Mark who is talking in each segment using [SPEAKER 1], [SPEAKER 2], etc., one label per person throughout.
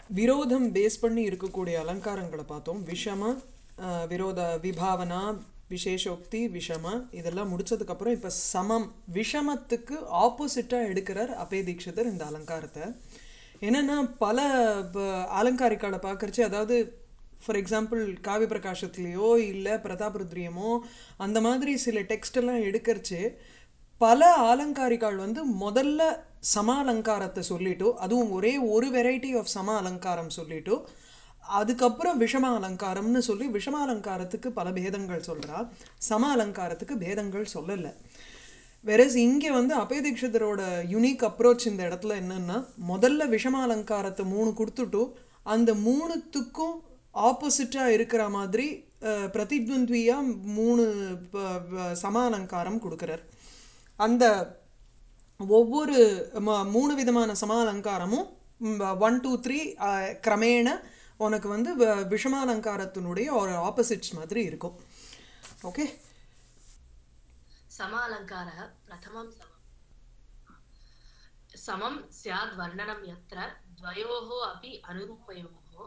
[SPEAKER 1] விரோதம் பேஸ் பண்ணி இருக்கக்கூடிய அலங்காரங்களை பார்த்தோம் விஷம அஹ், விரோத விபாவனா விசேஷோக்தி விஷம இதெல்லாம் முடிச்சதுக்கப்புறம் இப்போ சமம் விஷமத்துக்கு ஆப்போசிட்டாக எடுக்கிறார் அபே தீட்சிதர் இந்த அலங்காரத்தை என்னென்னா பல ப- அலங்காரிக்காலை பார்க்கறச்சு அதாவது ஃபார் எக்ஸாம்பிள் காவிய பிரகாசத்துலேயோ இல்லை பிரதாபருத்ரியமோ அந்த மாதிரி சில டெக்ஸ்ட் எல்லாம் எடுக்கறச்சு பல ஆலங்காரிகள் வந்து முதல்ல சம அலங்காரத்தை சொல்லிட்டு அதுவும் ஒரே ஒரு வெரைட்டி ஆஃப் சம அலங்காரம் சொல்லிட்டு அதுக்கப்புறம் விஷம அலங்காரம்னு சொல்லி விஷம அலங்காரத்துக்கு பல பேதங்கள் சொல்றா சம அலங்காரத்துக்கு பேதங்கள் சொல்லலை வெரஸ் இங்கே வந்து அபய தீட்சிதரோட யுனிக் அப்ரோச் இந்த இடத்துல என்னன்னா முதல்ல விஷம அலங்காரத்தை மூணு கொடுத்துட்டு அந்த மூணுத்துக்கும் ஆப்போசிட்டாக இருக்கிற மாதிரி அஹ், பிரதித்வந்தியா மூணு ப- ப- சம அலங்காரம் கொடுக்குறார் அந்த ஒவ்வொரு ம- மூணு விதமான சம அலங்காரமும் ஒன் டூ த்ரீ கிரமேண உனக்கு வந்து வ- விஷமாலங்காரத்தினுடைய ஒரு ஆப்போசிட்ஸ் மாதிரி இருக்கும் ஓகே
[SPEAKER 2] समालङ्कारः प्रथमं समम् समं स्याद् वर्णनं यत्र द्वयोः अपि अनुरूपयोः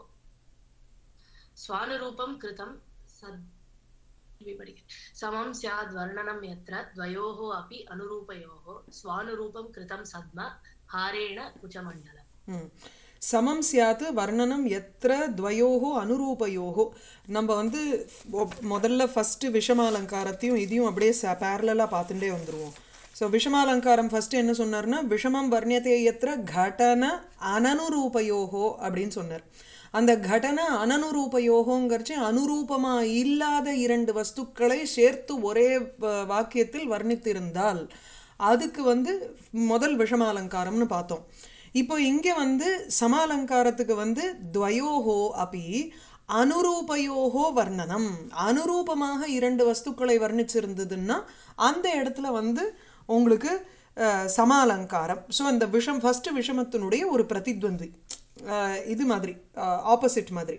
[SPEAKER 2] स्वानुरूपं कृतं सद् विपरीत समं स्याद् वर्णनं यत्र द्वयोः अपि अनुरूपयोः स्वानुरूपं कृतं सद्म हारेण कुचमण्डलम्
[SPEAKER 1] ம். சமம் சியாத்து வர்ணனம் எத்திர துவயோகோ அனுரூபயோகோ நம்ம வந்து ஒ- முதல்ல ஃபஸ்ட்டு விஷமாலங்காரத்தையும் இதையும் அப்படியே ச பேரலாக பார்த்துட்டே வந்துடுவோம் ஸோ விஷமாலங்காரம் ஃபஸ்ட்டு என்ன சொன்னார்னா விஷமம் வர்ணியத்தை எத்திர கடன அனனுரூபயோகோ அப்படின்னு சொன்னார் அந்த கடன அனனுரூபயோகோங்கிறச்சு அனுரூபமாக இல்லாத இரண்டு வஸ்துக்களை சேர்த்து ஒரே வ- வாக்கியத்தில் வர்ணித்திருந்தால் அதுக்கு வந்து முதல் விஷமாலங்காரம்னு பார்த்தோம் இப்போ இங்கே வந்து சமாலங்காரத்துக்கு வந்து துவயோகோ அப்படி அனுரூபயோகோ வர்ணனம் அனுரூபமாக இரண்டு வஸ்துக்களை வர்ணிச்சிருந்ததுன்னா அந்த இடத்துல வந்து உங்களுக்கு அஹ், சமாலங்காரம் ஸோ அந்த விஷம் ஃபஸ்ட்டு விஷமத்தினுடைய ஒரு பிரதித்வந்தி அஹ், இது மாதிரி ஆப்போசிட் மாதிரி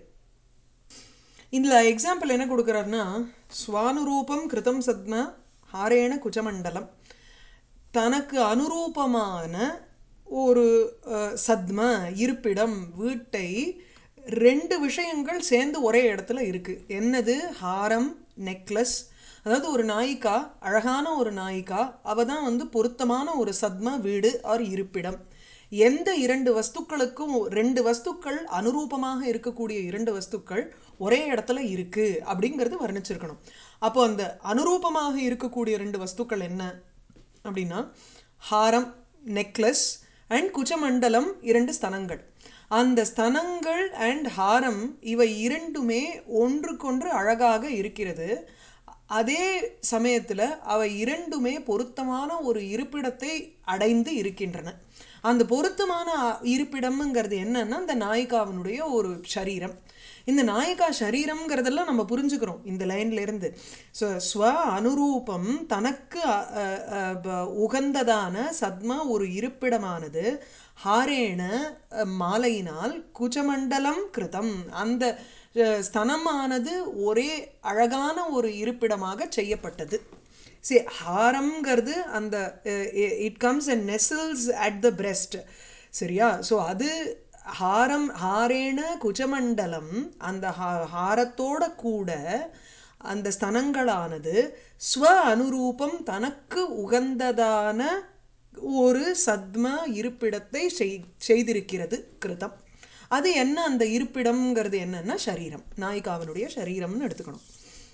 [SPEAKER 1] இதில் எக்ஸாம்பிள் என்ன கொடுக்குறாருன்னா ஸ்வானுரூபம் கிருதம் சத்ம ஹாரேண குஜமண்டலம் தனக்கு அனுரூபமான ஒரு அஹ், சத்ம இருப்பிடம் வீட்டை ரெண்டு விஷயங்கள் சேர்ந்து ஒரே இடத்துல இருக்கு என்னது ஹாரம் நெக்லஸ் அதாவது ஒரு நாயிக்கா அழகான ஒரு நாயிக்கா அவ தான் வந்து பொருத்தமான ஒரு சத்ம வீடு ஆர் இருப்பிடம் எந்த இரண்டு வஸ்துக்களுக்கும் ரெண்டு வஸ்துக்கள் அனுரூபமாக இருக்கக்கூடிய இரண்டு வஸ்துக்கள் ஒரே இடத்துல இருக்கு அப்படிங்கிறது வர்ணிச்சிருக்கணும் அப்போ அந்த அனுரூபமாக இருக்கக்கூடிய ரெண்டு வஸ்துக்கள் என்ன அப்படின்னா ஹாரம் நெக்லஸ் அண்ட் குச்சமண்டலம் இரண்டு ஸ்தனங்கள் அந்த ஸ்தனங்கள் அண்ட் ஹாரம் இவை இரண்டுமே ஒன்றுக்கொன்று அழகாக இருக்கிறது அதே சமயத்தில் அவை இரண்டுமே பொருத்தமான ஒரு இருப்பிடத்தை அடைந்து இருக்கின்றன அந்த பொருத்தமான அ- இருப்பிடம்ங்கிறது என்னன்னா இந்த நாயிகாவினுடைய ஒரு சரீரம் இந்த நாயிகா சரீரம்ங்கிறதெல்லாம் நம்ம புரிஞ்சுக்கிறோம் இந்த லைன்ல இருந்து ஸோ ஸ்வ அனுரூபம் தனக்கு அ- அ- அ- ப- உகந்ததான சத்ம ஒரு இருப்பிடமானது ஹாரேண அ, மாலையினால் குஜமண்டலம் கிருதம் அந்த அ, ஸ்தனமானது ஒரே அழகான ஒரு இருப்பிடமாக செய்யப்பட்டது சி ஹாரம்ங்கிறது அந்த it comes and nestles at the breast சரியா ஸோ அது ஹாரம் ஹாரேண குஜமண்டலம் அந்த ஹா- ஹாரத்தோட கூட அந்த ஸ்தனங்களானது ஸ்வ அனுரூபம் தனக்கு உகந்ததான ஒரு சத்ம இருப்பிடத்தை செய்- செய்திருக்கிறது கிருதம் அது என்ன அந்த இருப்பிடம்ங்கிறது என்னன்னா சரீரம் நாயிகாவினுடைய சரீரம்னு எடுத்துக்கணும்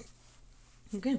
[SPEAKER 1] ஓகே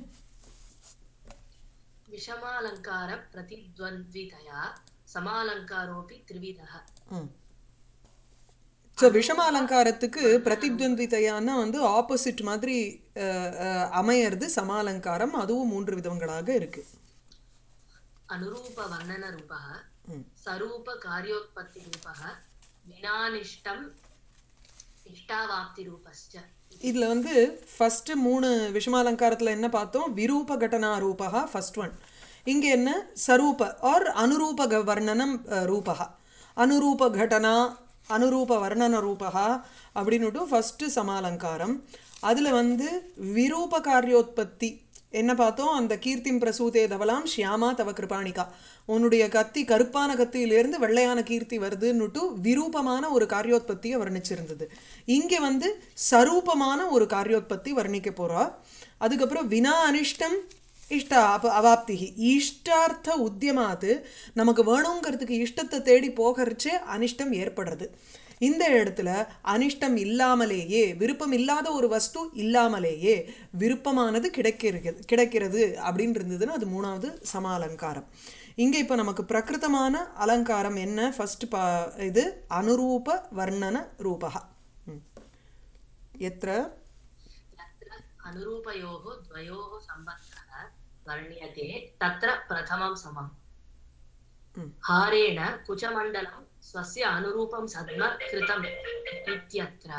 [SPEAKER 2] विषमालङ्कारप्रतिद्वन्द्वितया समालङ्कारोऽपि त्रिविधः
[SPEAKER 1] ம் ஸோ விஷம அலங்காரத்துக்கு பிரதித்வந்திதையானா வந்து ஆப்போசிட் மாதிரி அஹ், அஹ், அமையறது சமாலங்காரம் அதுவும் மூன்று விதங்களாக இருக்கு
[SPEAKER 2] अनुरूपवर्णनरूपः
[SPEAKER 1] ம்
[SPEAKER 2] स्वरूपकार्योत्पत्तिरूपः विनानिष्टम् इष्टावाप्तिरूपश्च
[SPEAKER 1] இதில் வந்து ஃபஸ்ட்டு மூணு விஷமாலங்காரத்தில் என்ன பார்த்தோம் விரூப கடனா ரூபா ஃபர்ஸ்ட் ஒன் இங்கே என்ன சரூப ஆர் அனுரூப க- வர்ணனம் ரூபா அனுரூப கடனா அனுரூப வர்ணன ரூபா அப்படின்னுட்டு ஃபஸ்ட்டு சமாலங்காரம் அதில் வந்து விரூப காரியோத்பத்தி என்ன பார்த்தோம் அந்த கீர்த்திம் பிரசூதே தவலாம் ஷியாமா தவ கிருபாணிகா உன்னுடைய கத்தி கருப்பான கத்தியிலிருந்து வெள்ளையான கீர்த்தி வருதுன்னுட்டு விரூபமான ஒரு காரியோத்பத்தியை வர்ணிச்சிருந்தது இங்கே வந்து சரூபமான ஒரு காரியோத்பத்தி வர்ணிக்க போறா அதுக்கப்புறம் வினா அனிஷ்டம் இஷ்ட அப அவாப்திகி இஷ்டார்த்த உத்தியமாத்து நமக்கு வேணுங்கிறதுக்கு இஷ்டத்தை தேடி போகிறச்சே அனிஷ்டம் ஏற்படுறது இந்த இடத்துல அனிஷ்டம் இல்லாமலேயே விருப்பம் இல்லாத ஒரு வஸ்து இல்லாமலேயே விருப்பமானது கிடைக்கிறது கிடைக்கிறது அப்படின்னு இருந்ததுன்னா அது மூணாவது சம அலங்காரம் இங்கே இப்போ நமக்கு பிரகிருதமான அலங்காரம் என்ன ஃபர்ஸ்ட் பா இது அனுரூப வர்ணன ரூபகா ம். எத்திர
[SPEAKER 2] तत्र अनुरूपयोः द्वयोः सम्बन्धः वर्ण्यते तत्र प्रथमं समम्
[SPEAKER 1] ம்.
[SPEAKER 2] हारेण कुचमण्डलं स्वस्य अनुरूपं सद्म कृतम् इत्यत्र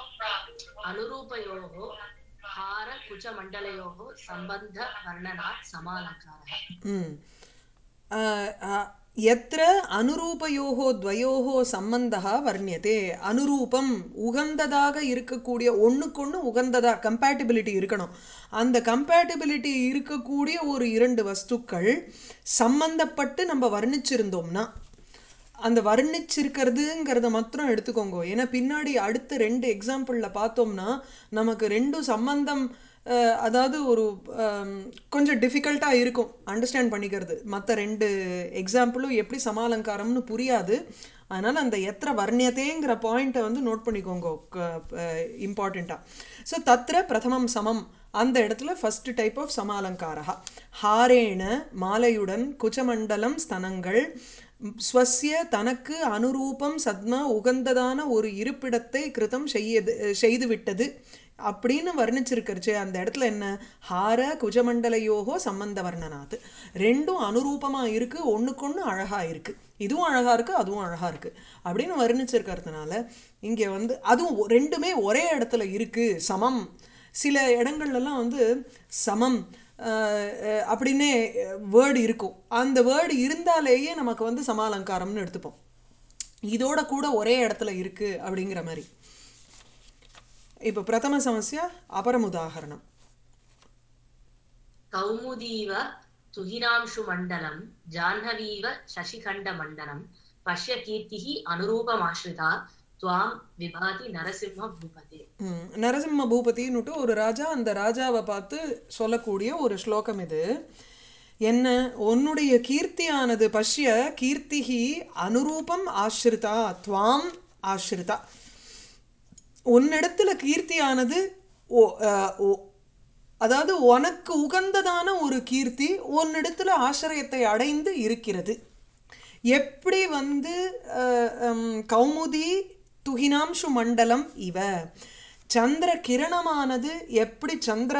[SPEAKER 2] अनुरूपयोः हारकुचमण्डलयोः सम्बन्धवर्णनात् समालङ्कारः
[SPEAKER 1] ம். அ, அ, எத்திர அனுரூபயோகோ துவயோகோ சம்பந்தா வர்ணியதே அனுரூபம் உகந்ததாக இருக்கக்கூடிய ஒண்ணுக்கொண்ணு உகந்ததா கம்பேட்டிபிலிட்டி இருக்கணும் அந்த கம்பேட்டிபிலிட்டி இருக்கக்கூடிய ஒரு இரண்டு வஸ்துக்கள் சம்பந்தப்பட்டு நம்ம வர்ணிச்சிருந்தோம்னா அந்த வர்ணிச்சிருக்கிறதுங்கிறத மாத்திரம் எடுத்துக்கோங்க ஏன்னா பின்னாடி அடுத்த ரெண்டு எக்ஸாம்பிளில் பார்த்தோம்னா நமக்கு ரெண்டும் சம்பந்தம் அஹ், அதாவது ஒரு அம், கொஞ்சம் டிஃபிகல்ட்டாக இருக்கும் அண்டர்ஸ்டாண்ட் பண்ணிக்கிறது மற்ற ரெண்டு எக்ஸாம்பிளும் எப்படி சமாலங்காரம்னு புரியாது அதனால் அந்த எத்திர வர்ணியத்தேங்கிற பாயிண்ட்டை வந்து நோட் பண்ணிக்கோங்க இம்பார்ட்டண்ட்டாக ஸோ தத்திர பிரதமம் சமம் அந்த இடத்துல ஃபர்ஸ்ட் டைப் ஆஃப் சமாலங்காரா ஹாரேண மாலையுடன் குச்சமண்டலம் ஸ்தனங்கள் ஸ்வசிய தனக்கு அனுரூபம் சத்ம உகந்ததான ஒரு இருப்பிடத்தை கிருதம் செய்யது செய்து விட்டது அப்படின்னு வர்ணிச்சிருக்கிறச்சு அந்த இடத்துல என்ன ஹார குஜமண்டலையோகோ சம்பந்த வர்ணனாத் ரெண்டும் அனுரூபமா இருக்கு ஒண்ணுக்கொண்ணு அழகா இருக்கு இதுவும் அழகா இருக்கு அதுவும் அழகா இருக்கு அப்படின்னு வர்ணிச்சிருக்கிறதுனால இங்க வந்து அதுவும் ஒ- ரெண்டுமே ஒரே இடத்துல இருக்கு சமம் சில இடங்கள்லாம் வந்து சமம் அஹ், அஹ், அப்படின்னே வேர்டு இருக்கும் அந்த வேர்டு இருந்தாலேயே நமக்கு வந்து சமாலங்காரம்னு எடுத்துப்போம் இதோட கூட ஒரே இடத்துல இருக்கு அப்படிங்கிற மாதிரி இப்போ பிரதம சமஸ்யா அபரம் உதாகரணம்
[SPEAKER 2] कौमुदीव तुहिनांशुमण्डलं जाह्नवीव शशिखण्डमण्डनं पश्य कीर्तिः अनुरूपमाश्रिता त्वां विभाति नरसिंहभूपते
[SPEAKER 1] ம், நரசிம்ம பூபதின்னுட்டு ஒரு ராஜா அந்த ராஜாவை பார்த்து சொல்லக்கூடிய ஒரு ஸ்லோகம் இது என்ன உன்னுடைய கீர்த்தியானது பஷ்ய கீர்த்திகி அனுரூபம் ஆஸ்ரிதா துவாம் ஆஸ்ரிதா உன்னிடத்துல கீர்த்தியானது ஓ அஹ், ஓ அதாவது உனக்கு உகந்ததான ஒரு கீர்த்தி உன்னிடத்துல ஆசிரியத்தை அடைந்து இருக்கிறது எப்படி வந்து அஹ், ஹம், கௌமுதி துகினாம்சு மண்டலம் இவ சந்திர கிரணமானது எப்படி சந்திர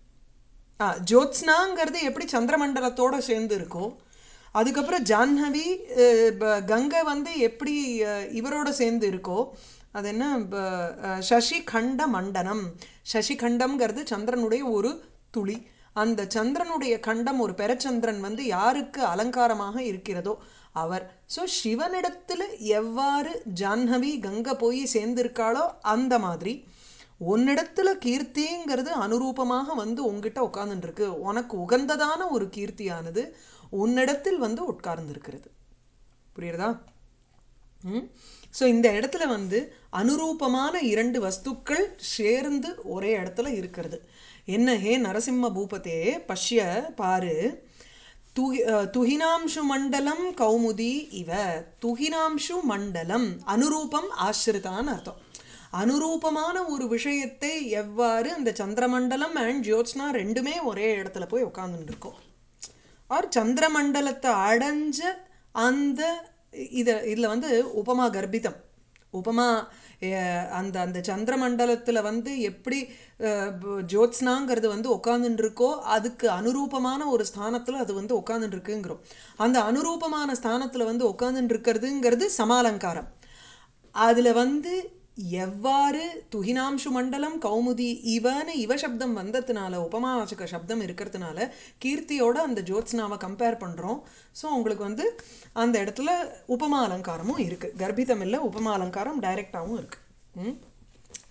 [SPEAKER 1] ஆ ஜோத்ஸ்னாங்கிறது எப்படி சந்திரமண்டலத்தோட சேர்ந்து இருக்கோ அதுக்கப்புறம் ஜாஹ்னவி அஹ், ப- கங்கை வந்து எப்படி அஹ், இவரோட சேர்ந்து இருக்கோ அது என்ன ப- அஹ், சசிகண்ட மண்டனம் சசிகண்டம்ங்கிறது சந்திரனுடைய ஒரு துளி அந்த சந்திரனுடைய கண்டம் ஒரு பெரச்சந்திரன் வந்து யாருக்கு அலங்காரமாக இருக்கிறதோ அவர் ஸோ சிவனிடத்தில் எவ்வாறு ஜாஹ்னவி கங்கை போய் சேர்ந்திருக்காளோ அந்த மாதிரி உன்னிடத்துல கீர்த்திங்கிறது அனுரூபமாக வந்து உங்ககிட்ட உட்கார்ந்துருக்கு உனக்கு உகந்ததான ஒரு கீர்த்தியானது உன்னிடத்தில் வந்து உட்கார்ந்திருக்கிறது புரியுறதா ம் ஸோ இந்த இடத்துல வந்து அனுரூபமான இரண்டு வஸ்துக்கள் சேர்ந்து ஒரே இடத்துல இருக்கிறது என்ன ஹே நரசிம்ம பூபதே பஷ்ய பாரு துகி அஹ், துகினாம்சு மண்டலம் கௌமுதி இவ துகினாம்சு மண்டலம் அனுரூபம் ஆசிரிதான்னு அர்த்தம் அனுரூபமான ஒரு விஷயத்தை எவ்வாறு அந்த சந்திரமண்டலம் அண்ட் ஜோத்ஸ்னா ரெண்டுமே ஒரே இடத்துல போய் உட்கார்ந்துட்டு இருக்கோம் ஆர் சந்திரமண்டலத்தை அடைஞ்ச அந்த இத இதில் வந்து உபமா கர்ப்பிதம் உபமா அஹ், அந்த அந்த சந்திரமண்டலத்தில் வந்து எப்படி அஹ், ப- ஜோத்ஸ்னாங்கிறது வந்து உட்காந்துட்டு இருக்கோ அதுக்கு அனுரூபமான ஒரு ஸ்தானத்தில் அது வந்து உட்காந்துட்டு இருக்குங்கிறோம் அந்த அனுரூபமான ஸ்தானத்தில் வந்து உட்காந்துட்டு இருக்கிறதுங்கிறது சமாலங்காரம் அதில் வந்து எவ்வாறு துகினாம்சு மண்டலம் கௌமுதி இவன்னு இவ சப்தம் வந்ததுனால உபமாவாச்சக சப்தம் இருக்கிறதுனால கீர்த்தியோட அந்த ஜோத்ஸ்னாவை கம்பேர் பண்ணுறோம் ஸோ உங்களுக்கு வந்து அந்த இடத்துல உபமா அலங்காரமும் இருக்குது கர்ப்பிதம் இல்லை உபமா அலங்காரம் டைரெக்டாகவும் இருக்குது ம்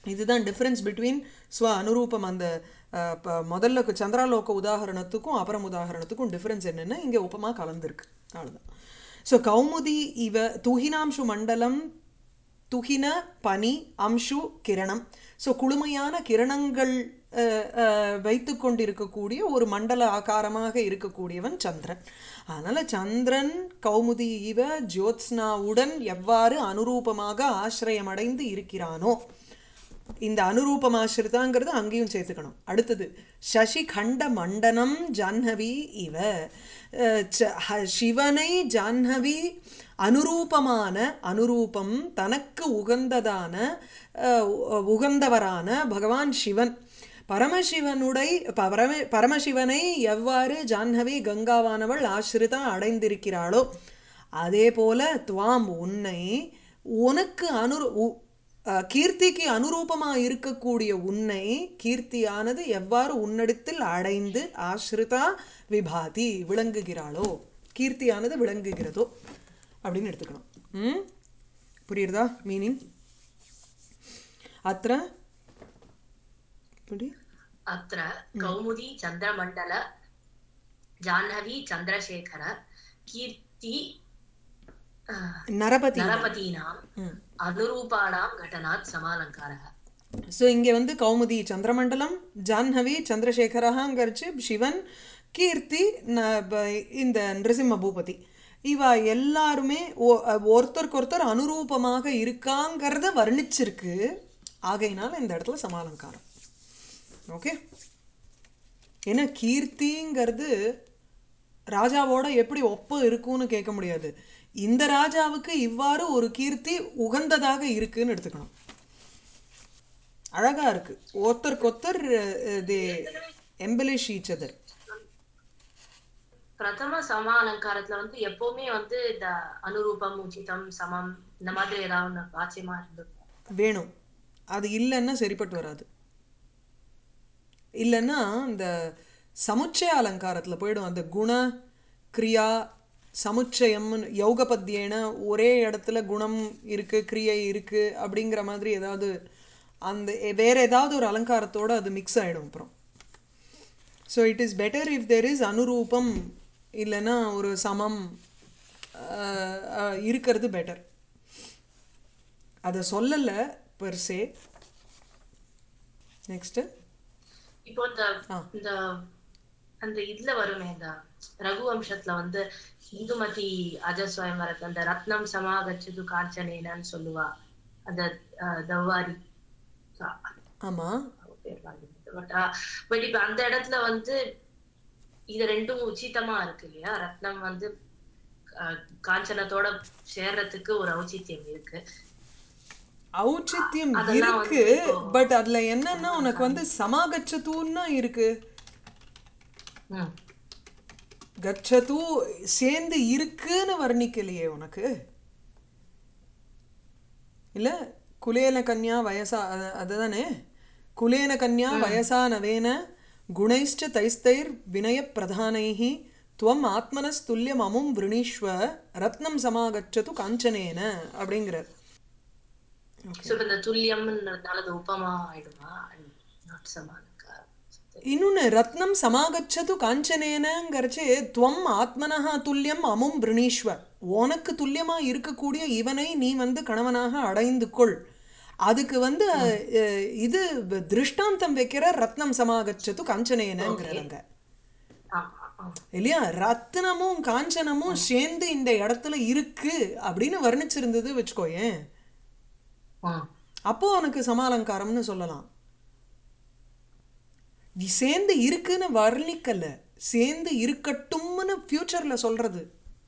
[SPEAKER 1] இதுதான் டிஃப்ரென்ஸ் பிட்வீன் ஸ்வ அனுரூபம் அந்த அஹ், ப- முதல்ல கு- சந்திராலோக உதாகரணத்துக்கும் அபரம் உதாகரணத்துக்கும் டிஃப்ரென்ஸ் என்னென்னா இங்கே உபமா கலந்துருக்கு அவ்வளோதான் ஸோ கௌமுதி இவ துகினாம்சு மண்டலம் துகின பனி அம்சு கிரணம் ஸோ குளுமையான கிரணங்கள் அஹ், அஹ், வைத்து கொண்டிருக்கக்கூடிய ஒரு மண்டல ஆகாரமாக இருக்கக்கூடியவன் சந்திரன் அதனால் சந்திரன் கௌமுதி இவ ஜோத்ஸ்னாவுடன் எவ்வாறு அனுரூபமாக ஆசிரயமடைந்து இருக்கிறானோ இந்த அனுரூபமாசிரிதாங்கிறது அங்கேயும் சேர்த்துக்கணும் அடுத்தது சசி கண்ட மண்டனம் ஜாஹ்னவி இவ அஹ் ச- ஹ- சிவனை ஜாஹ்னவி அனுரூபமான அனுரூபம் தனக்கு உகந்ததான அஹ், உ- உகந்தவரான பகவான் சிவன் பரமசிவனுடை பரம பரமசிவனை எவ்வாறு ஜாஹ்னவி கங்காவானவள் ஆசிரிதா அடைந்திருக்கிறாளோ அதே போல துவாம் உன்னை உனக்கு அனுரு உ- அஹ், கீர்த்திக்கு அனுரூபமாக இருக்கக்கூடிய உன்னை கீர்த்தியானது எவ்வாறு உன்னிடத்தில் அடைந்து ஆசிரிதா விபாதி விளங்குகிறாளோ கீர்த்தியானது விளங்குகிறதோ அப்படின்னு எடுத்துக்கணும் ம் புரியுறதா மீனிங் அத்த இப்படி
[SPEAKER 2] अत्र कौमुदी चन्द्रमण्डल जाह्नवी चन्द्रशेखर कीर्ति अ,
[SPEAKER 1] நரபதி
[SPEAKER 2] नरपतीनाम्
[SPEAKER 1] ம்
[SPEAKER 2] अनुरूपाणां घटनात् समालङ्कारः
[SPEAKER 1] ஸோ இங்கே வந்து கௌமுதி சந்திரமண்டலம் ஜாஹ்னவி சந்திரசேகரஹாங்கிறச்சு சிவன் கீர்த்தி ந- ப- இந்த நிருசிம்ம பூபதி இவ எல்லாருமே ஒ- ஒருத்தருக்கு ஒருத்தர் அனுரூபமாக இருக்காங்கிறத வர்ணிச்சிருக்கு ஆகையினால இந்த இடத்துல சமாலங்காரம் ஓகே ஏன்னா கீர்த்திங்கிறது ராஜாவோட எப்படி ஒப்ப இருக்கும்னு கேட்க முடியாது இந்த ராஜாவுக்கு இவ்வாறு ஒரு கீர்த்தி உகந்ததாக இருக்குன்னு எடுத்துக்கணும் அழகா இருக்கு ஒருத்தருக்கு ஒருத்தர் தே எம்பலிஷ் ஈச் அதர்
[SPEAKER 2] பிரதம சம அலங்காரத்துல வந்து எப்பவுமே வந்து இந்த அனுரூபம் உச்சிதம் சமம் இந்த மாதிரி ஏதாவது ஒண்ணு வாட்சியமா இருந்தது
[SPEAKER 1] வேணும் அது இல்லைன்னா சரிப்பட்டு வராது இல்லைன்னா இந்த சமுச்சய அலங்காரத்தில் போயிடும் அந்த குண கிரியா சமுச்சயம்னு யோகபத்தியேன ஒரே இடத்துல குணம் இருக்கு கிரியை இருக்கு அப்படிங்கிற மாதிரி ஏதாவது அந்த எ- வேற ஏதாவது ஒரு அலங்காரத்தோட அது மிக்ஸ் ஆயிடும் அப்புறம் so it is better if there is அனுரூபம் இல்லைன்னா ஒரு சமம் அஹ், அஹ், இருக்கிறது பெட்டர் அதை சொல்லலை பெர்சே நெக்ஸ்ட்டு
[SPEAKER 2] இப்போ இந்த
[SPEAKER 1] ஆ.
[SPEAKER 2] இந்த அந்த இதுல வருமே இந்த ரகுவம்சத்துல வந்து இந்துமதி அஜஸ்வயம்பரத்துல அந்த ரத்னம் சமாகச்சது காஞ்சனேனன்னு சொல்லுவா அந்த அஹ், தவ்வாரி அஹ்,
[SPEAKER 1] ஆமாம்
[SPEAKER 2] அவ பேர் மறந்துட்டேன். But, ஆ, but இப்ப அந்த இடத்துல வந்து இது ரெண்டும் உச்சிதமா இருக்கு இல்லையா ரத்னம் வந்து அஹ், காஞ்சனத்தோட சேர்றதுக்கு ஒரு ஔச்சித்யம் இருக்கு
[SPEAKER 1] ஔச்சித்யம்
[SPEAKER 2] அதெல்லாம்
[SPEAKER 1] இருக்கு
[SPEAKER 2] வந்து இப்போ
[SPEAKER 1] பட் அதுல என்னன்னா உனக்கு வந்து சமாகச்சத்துன்னா இருக்கு
[SPEAKER 2] ம்.
[SPEAKER 1] கச்சது சேர்ந்து இருக்குன்னு வர்ணிக்கலையே உனக்கு இல்ல குலேன கன்யா வயசா அது- அதுதானே குலேன கன்யா வயசா நவேன குணைஷ்ட தைஸ்தைர் வினய பிரதானைஹி துவம் ஆத்மனஸ்துல்யம் அமும் விருணீஸ்வ ரத்னம் சமாகச்சது காஞ்சனேன அப்படிங்கிறார்
[SPEAKER 2] So, இப்ப இந்த துல்லியம்ன்றதுனால அது உபமா ஆயிடுமா நாட் சமானக்காரம்
[SPEAKER 1] இன்னொன்று ரத்னம் சமாகச்சது காஞ்சனேனங்கிறச்சு துவம் ஆத்மனஹா துல்லியம் அமும் பிரணீஸ்வ உனக்கு துல்லியமா இருக்கக்கூடிய இவனை நீ வந்து கணவனாக அடைந்து கொள் அதுக்கு வந்து அஹ், இது திருஷ்டாந்தம் வைக்கிற ரத்னம் சமாகச்சது காஞ்சனேனங்கிறவங்க
[SPEAKER 2] ஆமா ஆமா
[SPEAKER 1] இல்லையா ரத்னமும் காஞ்சனமும் சேர்ந்து இந்த இடத்துல இருக்கு அப்படின்னு வர்ணிச்சிருந்தது வச்சுக்கோயேன்
[SPEAKER 2] ம்.
[SPEAKER 1] அப்போ உனக்கு சமாலங்காரம்னு சொல்லலாம் நீ சேர்ந்து இருக்குன்னு வர்ணிக்கல சேர்ந்து இருக்கட்டும்னு ஃபியூச்சர்ல சொல்றது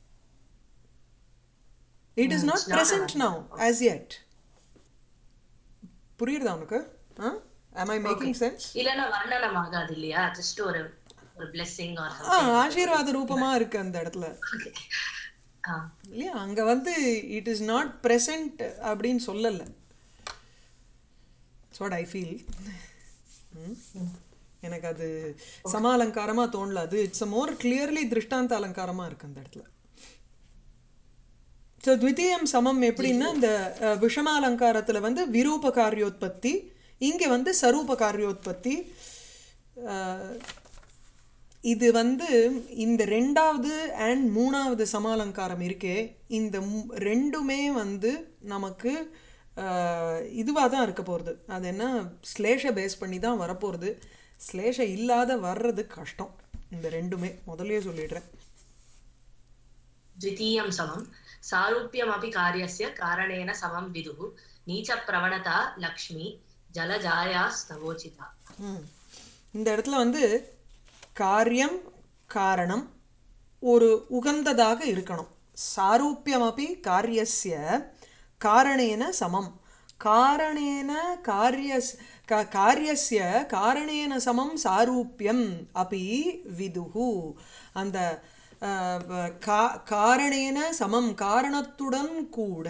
[SPEAKER 1] it is not present now as yet புரியுறதா உனக்கு ah am i making sense
[SPEAKER 2] இல்லைன்னா வர்ணனம் ஆகாது இல்லையா ஜஸ்ட் ஒரு ஒரு பிளெஸிங் ஆர்
[SPEAKER 1] ஆ ஆசீர்வாத ரூபமா இருக்கு அந்த இடத்துல
[SPEAKER 2] ஆ
[SPEAKER 1] இல்லையா அங்க வந்து இட் இஸ் நாட் present அப்படின்னு சொல்லல வாட் ஐ ஃபீல் எனக்கு அது சம அலங்காரமா தோணல அது இட்ஸ் மோர் கிளியர்லி திருஷ்டாந்த அலங்காரமா இருக்கு அந்த இடத்துல ஸோ த்விதீயம் சமம் எப்படின்னா இந்த அஹ், விஷம அலங்காரத்துல வந்து விரூப காரியோத்பத்தி இங்கே வந்து சரூப காரியோத்பத்தி அஹ், இது வந்து இந்த ரெண்டாவது அண்ட் மூணாவது சமாலங்காரம் இருக்கே இந்த மு- ரெண்டுமே வந்து நமக்கு இதுவாக தான் இருக்க போகிறது அது என்ன ஸ்லேஷ பேஸ் பண்ணி தான் வரப்போகிறது ஸ்லேஷ இல்லாத வர்றது கஷ்டம் இந்த ரெண்டுமே முதல்லயே சொல்லிடுறேன்
[SPEAKER 2] द्वितीयं समं सारूप्यमपि कार्यस्य कारणेन समं विदुः नीचप्रवणता लक्ष्मी जलजायास्तवोचिता
[SPEAKER 1] ம். இந்த இடத்துல வந்து காரியம் காரணம் ஒரு உகந்ததாக இருக்கணும் சாரூப்பியமபி காரியஸ்ய காரணேன சமம் காரணேன காரிய கா- காரியஸ்ய காரணேன சமம் சாரூப்பியம் அபி விதுஹு அந்த அஹ், வ- கா- காரணேன சமம் காரணத்துடன் கூட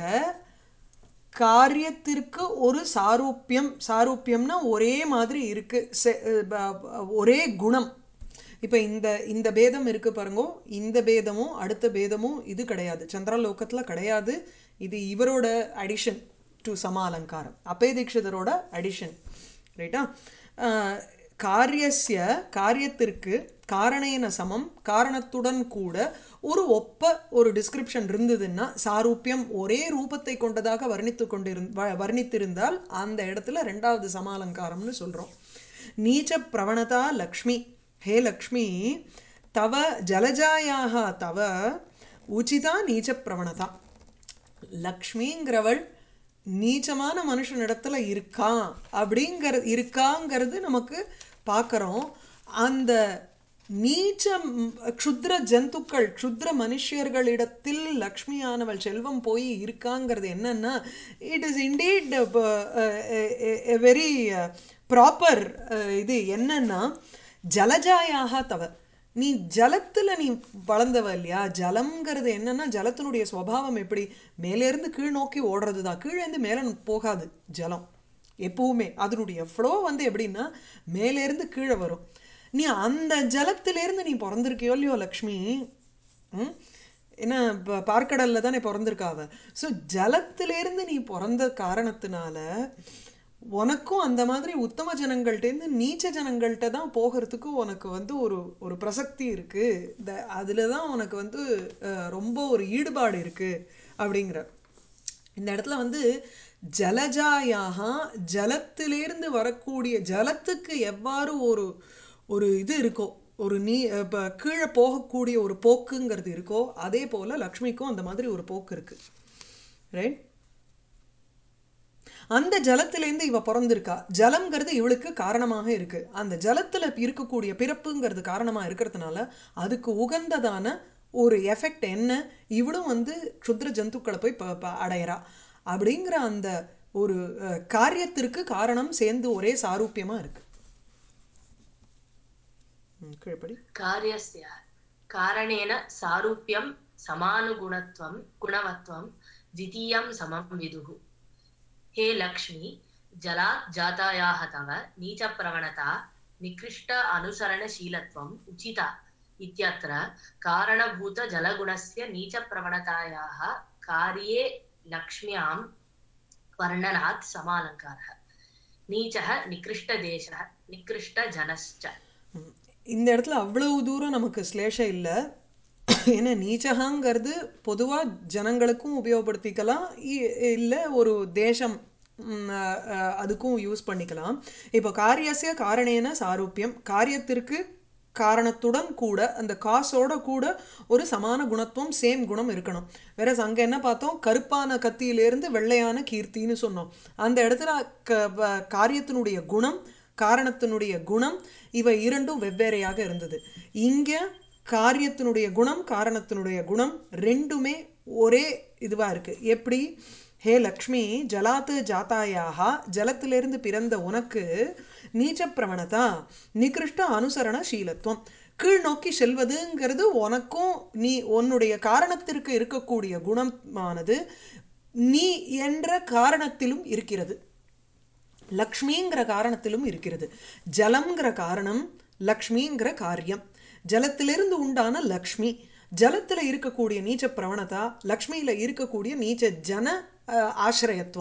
[SPEAKER 1] காரியத்திற்கு ஒரு சாரூப்பியம் சாரூப்பியம்னா ஒரே மாதிரி இருக்கு செ- ப- ப- ஒரே குணம் இப்போ இந்த இந்த பேதம் இருக்கு பாருங்க இந்த பேதமும் அடுத்த பேதமும் இது கிடையாது சந்திரலோகத்தில் கிடையாது இது இவரோட அடிஷன் டு சம அலங்காரம் அப்பே தீட்சிதரோட அடிஷன் ரைட்டா அஹ், காரியஸ்ய காரியத்திற்கு காரணேன சமம் காரணத்துடன் கூட ஒரு ஒப்ப ஒரு டிஸ்கிரிப்ஷன் இருந்ததுன்னா சாரூப்பியம் ஒரே ரூபத்தை கொண்டதாக வர்ணித்து கொண்டிருந் வ- வர்ணித்திருந்தால் அந்த இடத்துல ரெண்டாவது சமாலங்காரம்னு சொல்கிறோம் நீச்ச பிரவணதா லக்ஷ்மி ஹே லக்ஷ்மி தவ ஜலஜாயாக தவ உச்சிதா நீச்ச பிரவணதா லக்ஷ்மிங்கிறவள் நீச்சமான மனுஷனிடத்துல இருக்கா அப்படிங்கிற இருக்காங்கிறது நமக்கு பார்க்குறோம் அந்த நீச்ச ம், க்ஷுத்ர ஜந்துக்கள் க்ஷுத்ர மனுஷியர்களிடத்தில் லக்ஷ்மியானவள் செல்வம் போய் இருக்காங்கிறது என்னன்னா it is indeed very proper இது என்னன்னா ஜலஜாயாக தவ நீ ஜலத்துல நீ வளர்ந்தவ இல்லையா ஜலம்ங்கிறது என்னன்னா ஜலத்தினுடைய சுவாவம் எப்படி மேலேருந்து கீழ் நோக்கி ஓடுறது தான் கீழேருந்து மேலே போகாது ஜலம் எப்பவுமே அதனுடைய ஃப்ளோ வந்து எப்படின்னா மேலேருந்து கீழே வரும் நீ அந்த ஜலத்திலேருந்து நீ பிறந்திருக்கியோ இல்லையோ லக்ஷ்மி ம்? ஏன்னா இப்போ பார்க்கடல்ல தானே பிறந்திருக்காவ ஸோ ஜலத்திலேருந்து நீ பிறந்த காரணத்தினால உனக்கும் அந்த மாதிரி உத்தம ஜனங்கள்ட்டேருந்து நீச்ச ஜனங்கள்கிட்ட தான் போகிறதுக்கு உனக்கு வந்து ஒரு ஒரு பிரசக்தி இருக்கு இந்த அதில் தான் உனக்கு வந்து அஹ், ரொம்ப ஒரு ஈடுபாடு இருக்கு அப்படிங்கிற இந்த இடத்துல வந்து ஜலஜாயாக ஜலத்திலேருந்து வரக்கூடிய ஜலத்துக்கு எவ்வாறு ஒரு ஒரு இது இருக்கோ ஒரு நீ இப்போ கீழே போகக்கூடிய ஒரு போக்குங்கிறது இருக்கோ அதே போல் லக்ஷ்மிக்கும் அந்த மாதிரி ஒரு போக்கு இருக்கு ரைட் அந்த ஜலத்திலேருந்து இவ பிறந்திருக்கா ஜலம்ங்கிறது இவளுக்கு காரணமாக இருக்கு அந்த ஜலத்துல இருக்கக்கூடிய பிறப்புங்கிறது காரணமா இருக்கிறதுனால அதுக்கு உகந்ததான ஒரு எஃபெக்ட் என்ன இவளும் வந்து க்ஷுத்ர ஜந்துக்களை போய் ப- ப- அடையறா அப்படிங்கிற அந்த ஒரு அஹ், காரியத்திற்கு காரணம் சேர்ந்து ஒரே சாரூபியமா இருக்கு ம், கீழ்ப்படி
[SPEAKER 2] कार्यस्य कारणेन सारूप्यं समानुगुणत्वं गुणवत्वं द्वितीयं समं विदुः हे लक्ष्मी जलात् जातायाः तव नीचप्रवणता निकृष्ट अनुसरणशीलत्वम् उचिता इत्यत्र कारणभूतजलगुणस्य नीचप्रवणतायाः कार्ये लक्ष्म्यां वर्णनात् समालङ्कारः नीचः निकृष्टदेशः निकृष्टजनश्च
[SPEAKER 1] ம். இந்த இடத்துல அவ்வளவு தூரம் நமக்கு ஸ்லேஷம் இல்லை ஏன்னா நீச்சகாங்கிறது பொதுவாக ஜனங்களுக்கும் உபயோகப்படுத்திக்கலாம் இல்லை ஒரு தேசம் ம், அஹ், அஹ், அதுக்கும் யூஸ் பண்ணிக்கலாம் இப்போ காரியசிய காரணேன சாரூபியம் காரியத்திற்கு காரணத்துடன் கூட அந்த காசோட கூட ஒரு சமான குணத்துவம் சேம் குணம் இருக்கணும் வேற அங்க என்ன பார்த்தோம் கருப்பான கத்தியிலேருந்து வெள்ளையான கீர்த்தின்னு சொன்னோம் அந்த இடத்துல க- வ- காரியத்தினுடைய குணம் காரணத்தினுடைய குணம் இவை இரண்டும் வெவ்வேறையாக இருந்தது இங்க காரியத்தினுடைய குணம் காரணத்தினுடைய குணம் ரெண்டுமே ஒரே இதுவா இருக்கு எப்படி ஹே லக்ஷ்மி ஜலாத்து ஜாத்தாயாக ஜலத்திலிருந்து பிறந்த உனக்கு நீச்ச பிரவணதா நிகிருஷ்ட அனுசரண சீலத்துவம் கீழ் நோக்கி செல்வதுங்கிறது உனக்கும் நீ உன்னுடைய காரணத்திற்கு இருக்கக்கூடிய குணமானது நீ என்ற காரணத்திலும் இருக்கிறது லக்ஷ்மிங்கிற காரணத்திலும் இருக்கிறது ஜலம்ங்கிற காரணம் லக்ஷ்மிங்கிற காரியம் ஜலத்திலிருந்து உண்டான லக்ஷ்மி ஜலத்தில் இருக்கக்கூடிய நீச்ச பிரவணதா லக்ஷ்மியில் இருக்கக்கூடிய நீச்ச ஜன அஹ், ஆசிரயத்துவம்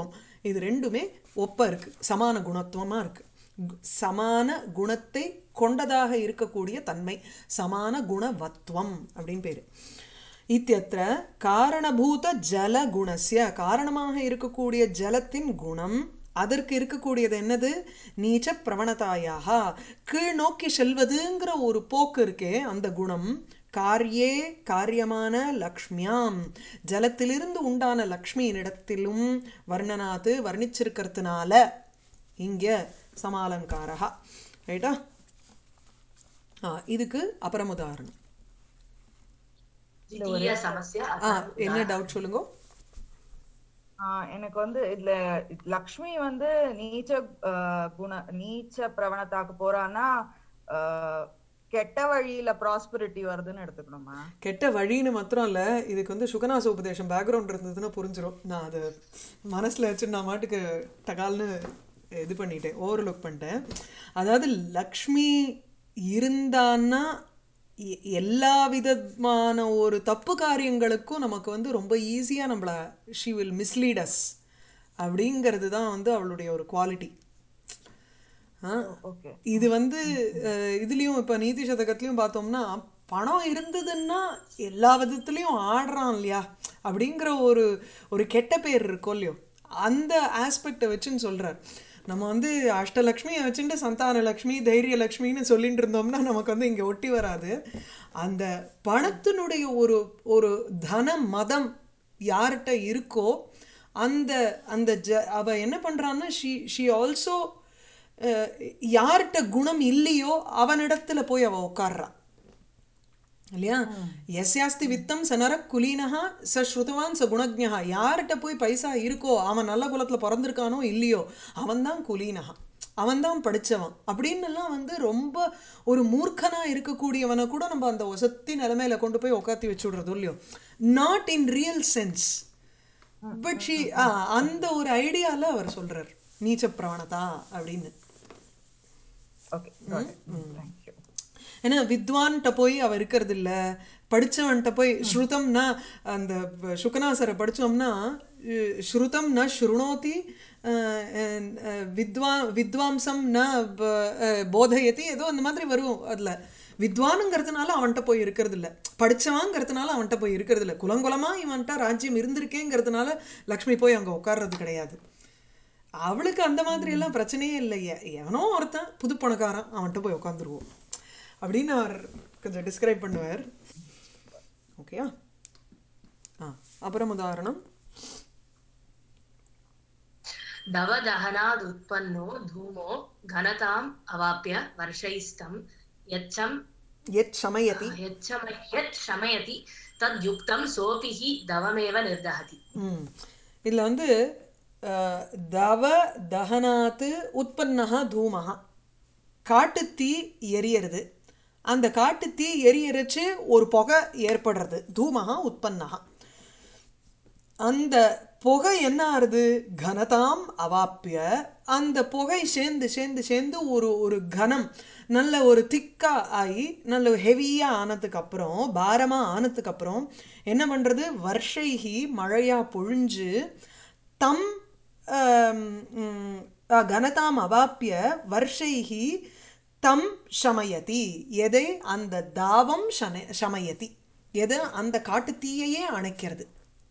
[SPEAKER 1] இது ரெண்டுமே ஒப்ப இருக்கு சமான குணத்துவமா இருக்கு கு- சமான குணத்தை கொண்டதாக இருக்கக்கூடிய தன்மை சமான குணவத்வம் அப்படின்னு பேரு இத்தியத்திர காரணபூத ஜல குணஸ்ய காரணமாக இருக்கக்கூடிய ஜலத்தின் குணம் அதற்கு இருக்கக்கூடியது என்னது நீச்ச பிரவணதாயாக கீழ் நோக்கி செல்வதுங்கிற ஒரு போக்கு இருக்கே அந்த குணம் காரியே காரியமான லக்ஷ்மியாம் ஜலத்திலிருந்து உண்டான லக்ஷ்மியினிடத்திலும் வர்ணனாத்து வர்ணிச்சிருக்கிறதுனால இங்க சமாலங்காரா ரைட்டா ஆ இதுக்கு அப்புறம் உதாரணம்
[SPEAKER 2] द्वितीय समस्या
[SPEAKER 1] ஆ என்ன டவுட் சொல்லுங்க
[SPEAKER 3] ஆஹ் எனக்கு வந்து இதுல லக்ஷ்மி வந்து நீச்ச ஆஹ் குண நீச்ச பிரவணத்தாக்கு போறான்னா ஆஹ் கெட்ட வழியில ப்ராஸ்பரிட்டி வருதுன்னு எடுத்துக்கணுமா
[SPEAKER 1] கெட்ட வழின்னு மாத்திரம் இல்ல இதுக்கு வந்து சுகநாச உபதேசம் பேக்ரவுண்ட் இருந்ததுன்னா புரிஞ்சிடும் நான் அதை மனசுல வச்சு நான் மாட்டுக்கு டகால்னு இது பண்ணிட்டேன் ஓவர்லுக் பண்ணிட்டேன் அதாவது லக்ஷ்மி இருந்தான்னா எ- எல்லா விதமான ஒரு தப்பு காரியங்களுக்கும் நமக்கு வந்து ரொம்ப ஈஸியாக நம்மள ஷி வில் மிஸ்லீட் அஸ் அப்படிங்கிறது தான் வந்து அவளுடைய ஒரு குவாலிட்டி ஆ
[SPEAKER 3] ஓகே
[SPEAKER 1] இது வந்து அஹ், இதுலயும் இப்ப நீதி சதகத்திலயும் பார்த்தோம்னா பணம் இருந்ததுன்னா எல்லா விதத்துலயும் ஆடுறான் இல்லையா அப்படிங்கிற ஒரு ஒரு கெட்ட பேர் இருக்கும் இல்லையோ அந்த ஆஸ்பெக்டை வச்சுன்னு சொல்றார் நம்ம வந்து அஷ்டலக்ஷ்மியை வச்சுட்டு சந்தான லக்ஷ்மி தைரிய லக்ஷ்மின்னு சொல்லிட்டு இருந்தோம்னா நமக்கு வந்து இங்க ஒட்டி வராது அந்த பணத்தினுடைய ஒரு ஒரு தன மதம் யார்கிட்ட இருக்கோ அந்த அந்த ஜ அவ என்ன பண்றான்னா ஷி ஷி ஆல்சோ யார்கிட்ட குணம் இல்லையோ அவனிடத்துல போய் அவ உட்கார்றா இல்லையா எஸ்யாஸ்தி வித்தம் சனர குலீனஹா ச ஸ்ருதவான் ச குணஜ்ஞா யார்கிட்ட போய் பைசா இருக்கோ அவன் நல்ல குலத்துல பிறந்திருக்கானோ இல்லையோ அவன்தான் குலீனஹா அவன்தான் படிச்சவன் அப்படின்னு எல்லாம் வந்து ரொம்ப ஒரு மூர்க்கனா இருக்கக்கூடியவனை கூட நம்ம அந்த ஒசத்தி நிலைமையில கொண்டு போய் உட்காத்தி வச்சு விடுறதோ இல்லையோ not in real sense but she அந்த ஒரு ஐடியால அவர் சொல்றார் நீச்ச பிரவணதா அப்படின்னு
[SPEAKER 3] ஓகே தேங்க்யூ
[SPEAKER 1] ஏன்னா வித்வான்கிட்ட போய் அவ இருக்கிறது இல்ல படிச்சவன்கிட்ட போய் ஸ்ருதம்னா அந்த ப- சுகநாசரை படிச்சோம்னா அஹ், ஸ்ருதம் ந ஸ்ருணோதி அஹ், அஹ், வித்வா வித்வாம்சம் ந ப- அஹ், போதயதி ஏதோ அந்த மாதிரி வரும் அதுல வித்வானுங்கிறதுனால அவன்கிட்ட போய் இருக்கிறது இல்ல படிச்சவாங்கிறதுனால அவன்கிட்ட போய் இருக்கிறது இல்ல குலங்குலமா இவன்கிட்ட ராஜ்யம் இருந்திருக்கேங்கிறதுனால லக்ஷ்மி போய் அங்க உட்கார்றது கிடையாது அவளுக்கு அந்த மாதிரி எல்லாம் பிரச்சனையே இல்லை எ- எவனோ ஒருத்தன் புது பணக்காரன் அவன்கிட்ட போய் உட்காந்துருவோம் அப்படின்னு அவர் கொஞ்சம் டிஸ்கிரைப் பண்ணுவார் ஓகேயா ஆ அப்புறம் உதாரணம்
[SPEAKER 2] दवदहनादुत्पन्नो धूमो घनताम् अवाप्य वर्षैस्तं यच्छं
[SPEAKER 1] எத் சமயதி
[SPEAKER 2] यच्छम यत् शमयति तद्युक्तं सोऽपि हि दवमेव निर्दहति
[SPEAKER 1] ம் இதில் வந்து அஹ், தவ தகனாத்து உற்பன்னஹா தூமஹா காட்டுத்தீ எரியறது அந்த காட்டுத்தீ எரியறச்சு ஒரு புகை ஏற்படுறது தூமஹா உற்பன்னஹா அந்த புகை என்ன ஆறுது கனதாம் அவாப்பிய அந்த புகை சேர்ந்து சேர்ந்து சேர்ந்து ஒரு ஒரு கனம் நல்ல ஒரு திக்கா ஆகி நல்ல ஹெவியா ஆனதுக்கு அப்புறம் பாரமா ஆனதுக்கு அப்புறம் என்ன பண்றது வருஷைகி மழையா பொழிஞ்சு தம் ஆம், ம், அ, கனதாம் அவாப்பிய வருஷைகி தம் சமயதி எதை அந்த தாவம் சன சமயதி எதை அந்த காட்டுத்தீயையே அணைக்கிறது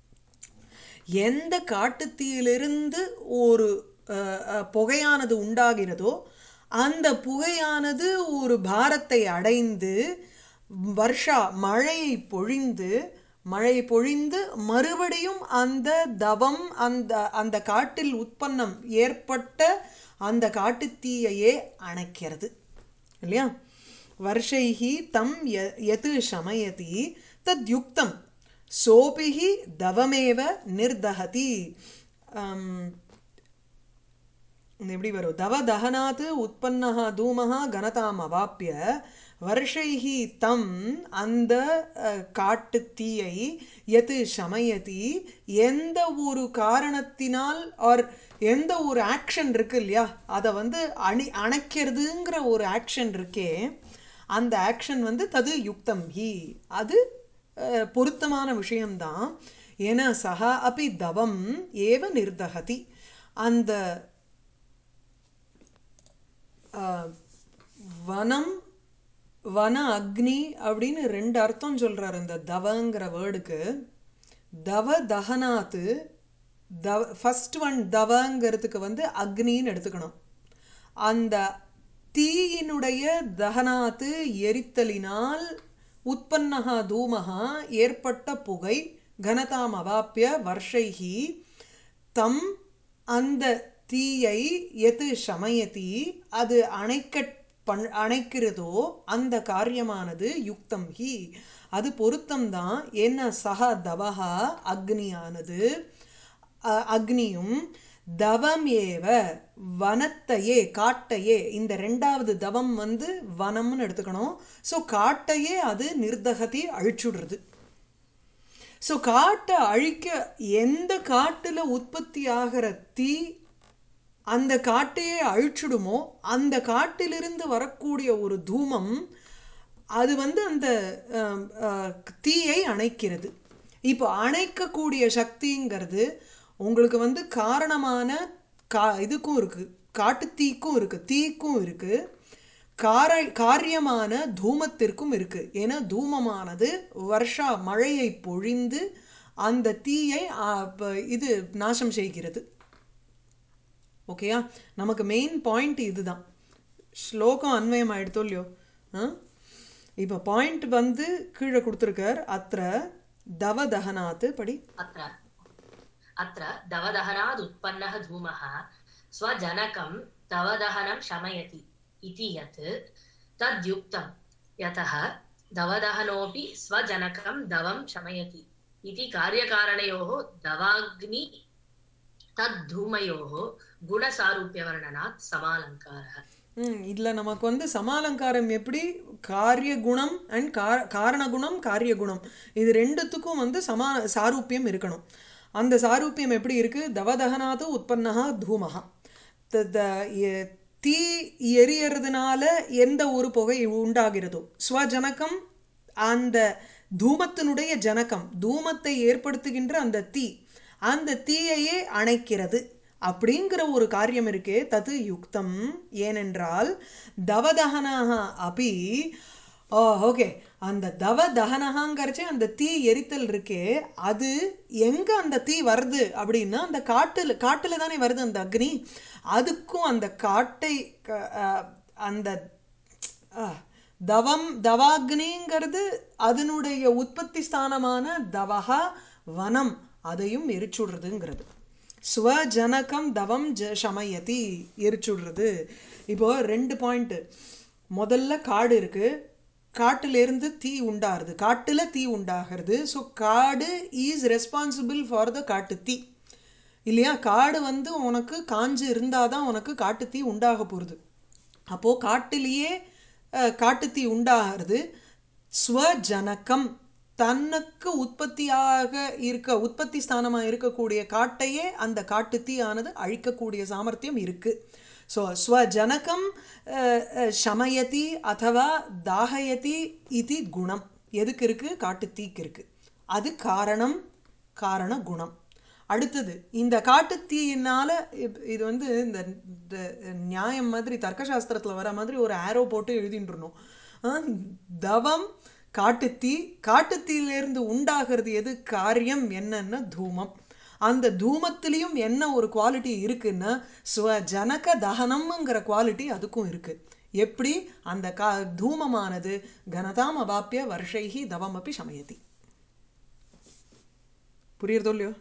[SPEAKER 1] எந்த காட்டுத்தீயிலிருந்து ஒரு அஹ், அஹ், புகையானது உண்டாகிறதோ அந்த புகையானது ஒரு பாரத்தை அடைந்து வருஷா மழையை பொழிந்து மழை பொழிந்து மறுபடியும் அந்த தவம் அந்த அந்த காட்டில் உற்பன்னம் ஏற்பட்ட அந்த காட்டுத்தீயையே அணைக்கிறது இல்லையா வருஷைஹி தம் ய- யத் சமயதி தத் யுக்தம் சோபிஹி தவமேவ நிர்தஹதி ஆம், இது எப்படி வரும் தவ தகனாத் உற்பன்னः தூமः கனதாம் அவாப்பிய வருஷைஹி தம் அந்த அஹ், காட்டுத் தீயை எது சமயதி எந்த ஒரு காரணத்தினால் ஆர் எந்த ஒரு ஆக்ஷன் இருக்கு இல்லையா அதை வந்து அணி அணைக்கிறதுங்கிற ஒரு ஆக்ஷன் இருக்கே அந்த ஆக்ஷன் வந்து தது யுக்தம் ஹி அது அஹ், பொருத்தமான விஷயம்தான் ஏன்னா சஹா அபி தவம் ஏவ நிர்தகதி அந்த ஆஹ், வனம் வன அக்னி அப்படின்னு ரெண்டு அர்த்தம் சொல்றாரு இந்த தவங்கிற வேர்டுக்கு தவ தகனாத்து தவ ஃபர்ஸ்ட் ஒன் தவங்கிறதுக்கு வந்து அக்னின்னு எடுத்துக்கணும் அந்த தீயினுடைய தகனாத்து எரித்தலினால் உற்பன்னகா தூமகா ஏற்பட்ட புகை கனதாம் அவாப்பிய வர்ஷைகி தம் அந்த தீயை எது சமயதி அது அணைக்க பண் அணைக்கிறதோ அந்த காரியமானது யுக்தம் ஹி அது பொருத்தம்தான் என்ன சக தவஹா அக்னியானது அ- அக்னியும் தவம் ஏவ வனத்தையே காட்டையே இந்த ரெண்டாவது தவம் வந்து வனம்னு எடுத்துக்கணும் ஸோ காட்டையே அது நிர்தகதி அழிச்சுடுறது ஸோ காட்டை அழிக்க எந்த காட்டில் உற்பத்தி ஆகிற தீ அந்த காட்டையே அழிச்சுடுமோ அந்த காட்டிலிருந்து வரக்கூடிய ஒரு தூமம் அது வந்து அந்த அஹ், அஹ், தீயை அணைக்கிறது இப்போ அணைக்கக்கூடிய சக்திங்கிறது உங்களுக்கு வந்து காரணமான கா இதுக்கும் இருக்குது காட்டுத்தீக்கும் இருக்குது தீக்கும் இருக்குது கார காரியமான தூமத்திற்கும் இருக்குது ஏன்னா தூமமானது வருஷா மழையை பொழிந்து அந்த தீயை ஆ, ப- இது நாசம் செய்கிறது ஓகேயா நமக்கு மெயின் பாயிண்ட் இதுதான் ஸ்லோகம் அன்வயம் ஆயிடுத்தோ இல்லையோ ஆ இப்போ பாயிண்ட் வந்து கீழே கொடுத்துருக்கார் அത്ര தவ தகனாத்து படி
[SPEAKER 2] अत्र अत्र दवदहनाद् उत्पन्नः धूमः स्वजनकं दवदहनं शमयति इति यत् तद्युक्तं यतः दवदहनोऽपि स्वजनकं दवं शमयति इति कार्यकारणयोः दवाग्नि तद्धूमयोः गुणसारूप्यवर्णनात् समालङ्कारः
[SPEAKER 1] ம் இதில் நமக்கு வந்து சமாலங்காரம் எப்படி காரிய குணம் அண்ட் கார காரண குணம் காரிய குணம் இது ரெண்டுத்துக்கும் வந்து சமா சாரூப்பியம் இருக்கணும் அந்த சாரூப்பியம் எப்படி இருக்கு தவதகனாது உற்பன்னகா தூமகா த- த- எ- தீ எரியறதுனால எந்த ஒரு புகை உண்டாகிறதோ ஸ்வஜனகம் அந்த தூமத்தினுடைய ஜனகம் தூமத்தை ஏற்படுத்துகின்ற அந்த தீ அந்த தீயையே அணைக்கிறது அப்படிங்கிற ஒரு காரியம் இருக்கே தது யுக்தம் ஏனென்றால் தவதகனாக அபி ஓ ஓகே அந்த தவ தகனகாங்கிறச்சே அந்த தீ எரித்தல் இருக்கே அது எங்கே அந்த தீ வருது அப்படின்னா அந்த காட்டில் காட்டில் தானே வருது அந்த அக்னி அதுக்கும் அந்த காட்டை க- அஹ், அந்த ஆ, தவம் தவாக்னிங்கிறது அதனுடைய உற்பத்தி ஸ்தானமான தவஹா வனம் அதையும் எரிச்சுடுறதுங்கிறது ஸ்வஜனகம் தவம் ஜ சமயதி எரிச்சுடுறது இப்போ ரெண்டு பாயிண்ட் முதல்ல காடு இருக்கு காட்டிலிருந்து தீ உண்டாகிறது காட்டில் தீ உண்டாகிறது ஸோ காடு இஸ் ரெஸ்பான்சிபிள் ஃபார் த காட்டு தீ இல்லையா காடு வந்து உனக்கு காஞ்சு இருந்தால் தான் உனக்கு காட்டுத்தீ உண்டாக போகிறது அப்போது காட்டிலேயே அஹ், காட்டுத்தீ உண்டாகிறது ஸ்வஜனகம் தன்னுக்கு உற்பத்தியாக இருக்க உற்பத்தி ஸ்தானமாக இருக்கக்கூடிய காட்டையே அந்த காட்டுத்தீ ஆனது அழிக்கக்கூடிய சாமர்த்தியம் இருக்குது ஸோ ஸ்வஜனகம் அஹ், அஹ், சமயதி அதவா தாகயதி இது குணம் எதுக்கு இருக்குது காட்டுத்தீக்கு இருக்குது அது காரணம் காரண குணம் அடுத்தது இந்த காட்டுத்தீயினால இப்- இது வந்து இந்த இந்த நியாயம் மாதிரி தர்க்கசாஸ்திரத்தில் வர மாதிரி ஒரு ஆரோ போட்டு எழுதிட்டுருணும் தவம் காட்டுத்தீ காட்டுத்தீயிலிருந்து உண்டாகிறது எது காரியம் என்னன்னா தூமம் அந்த தூமத்திலையும் என்ன ஒரு குவாலிட்டி இருக்குன்னா ஸ்வஜனக தகனம்ங்கிற குவாலிட்டி அதுக்கும் இருக்கு எப்படி அந்த கா தூமமானது கனதாம் அவாப்பிய வருஷைகி தவம் அப்படி சமயதி புரியுறதோ இல்லையோ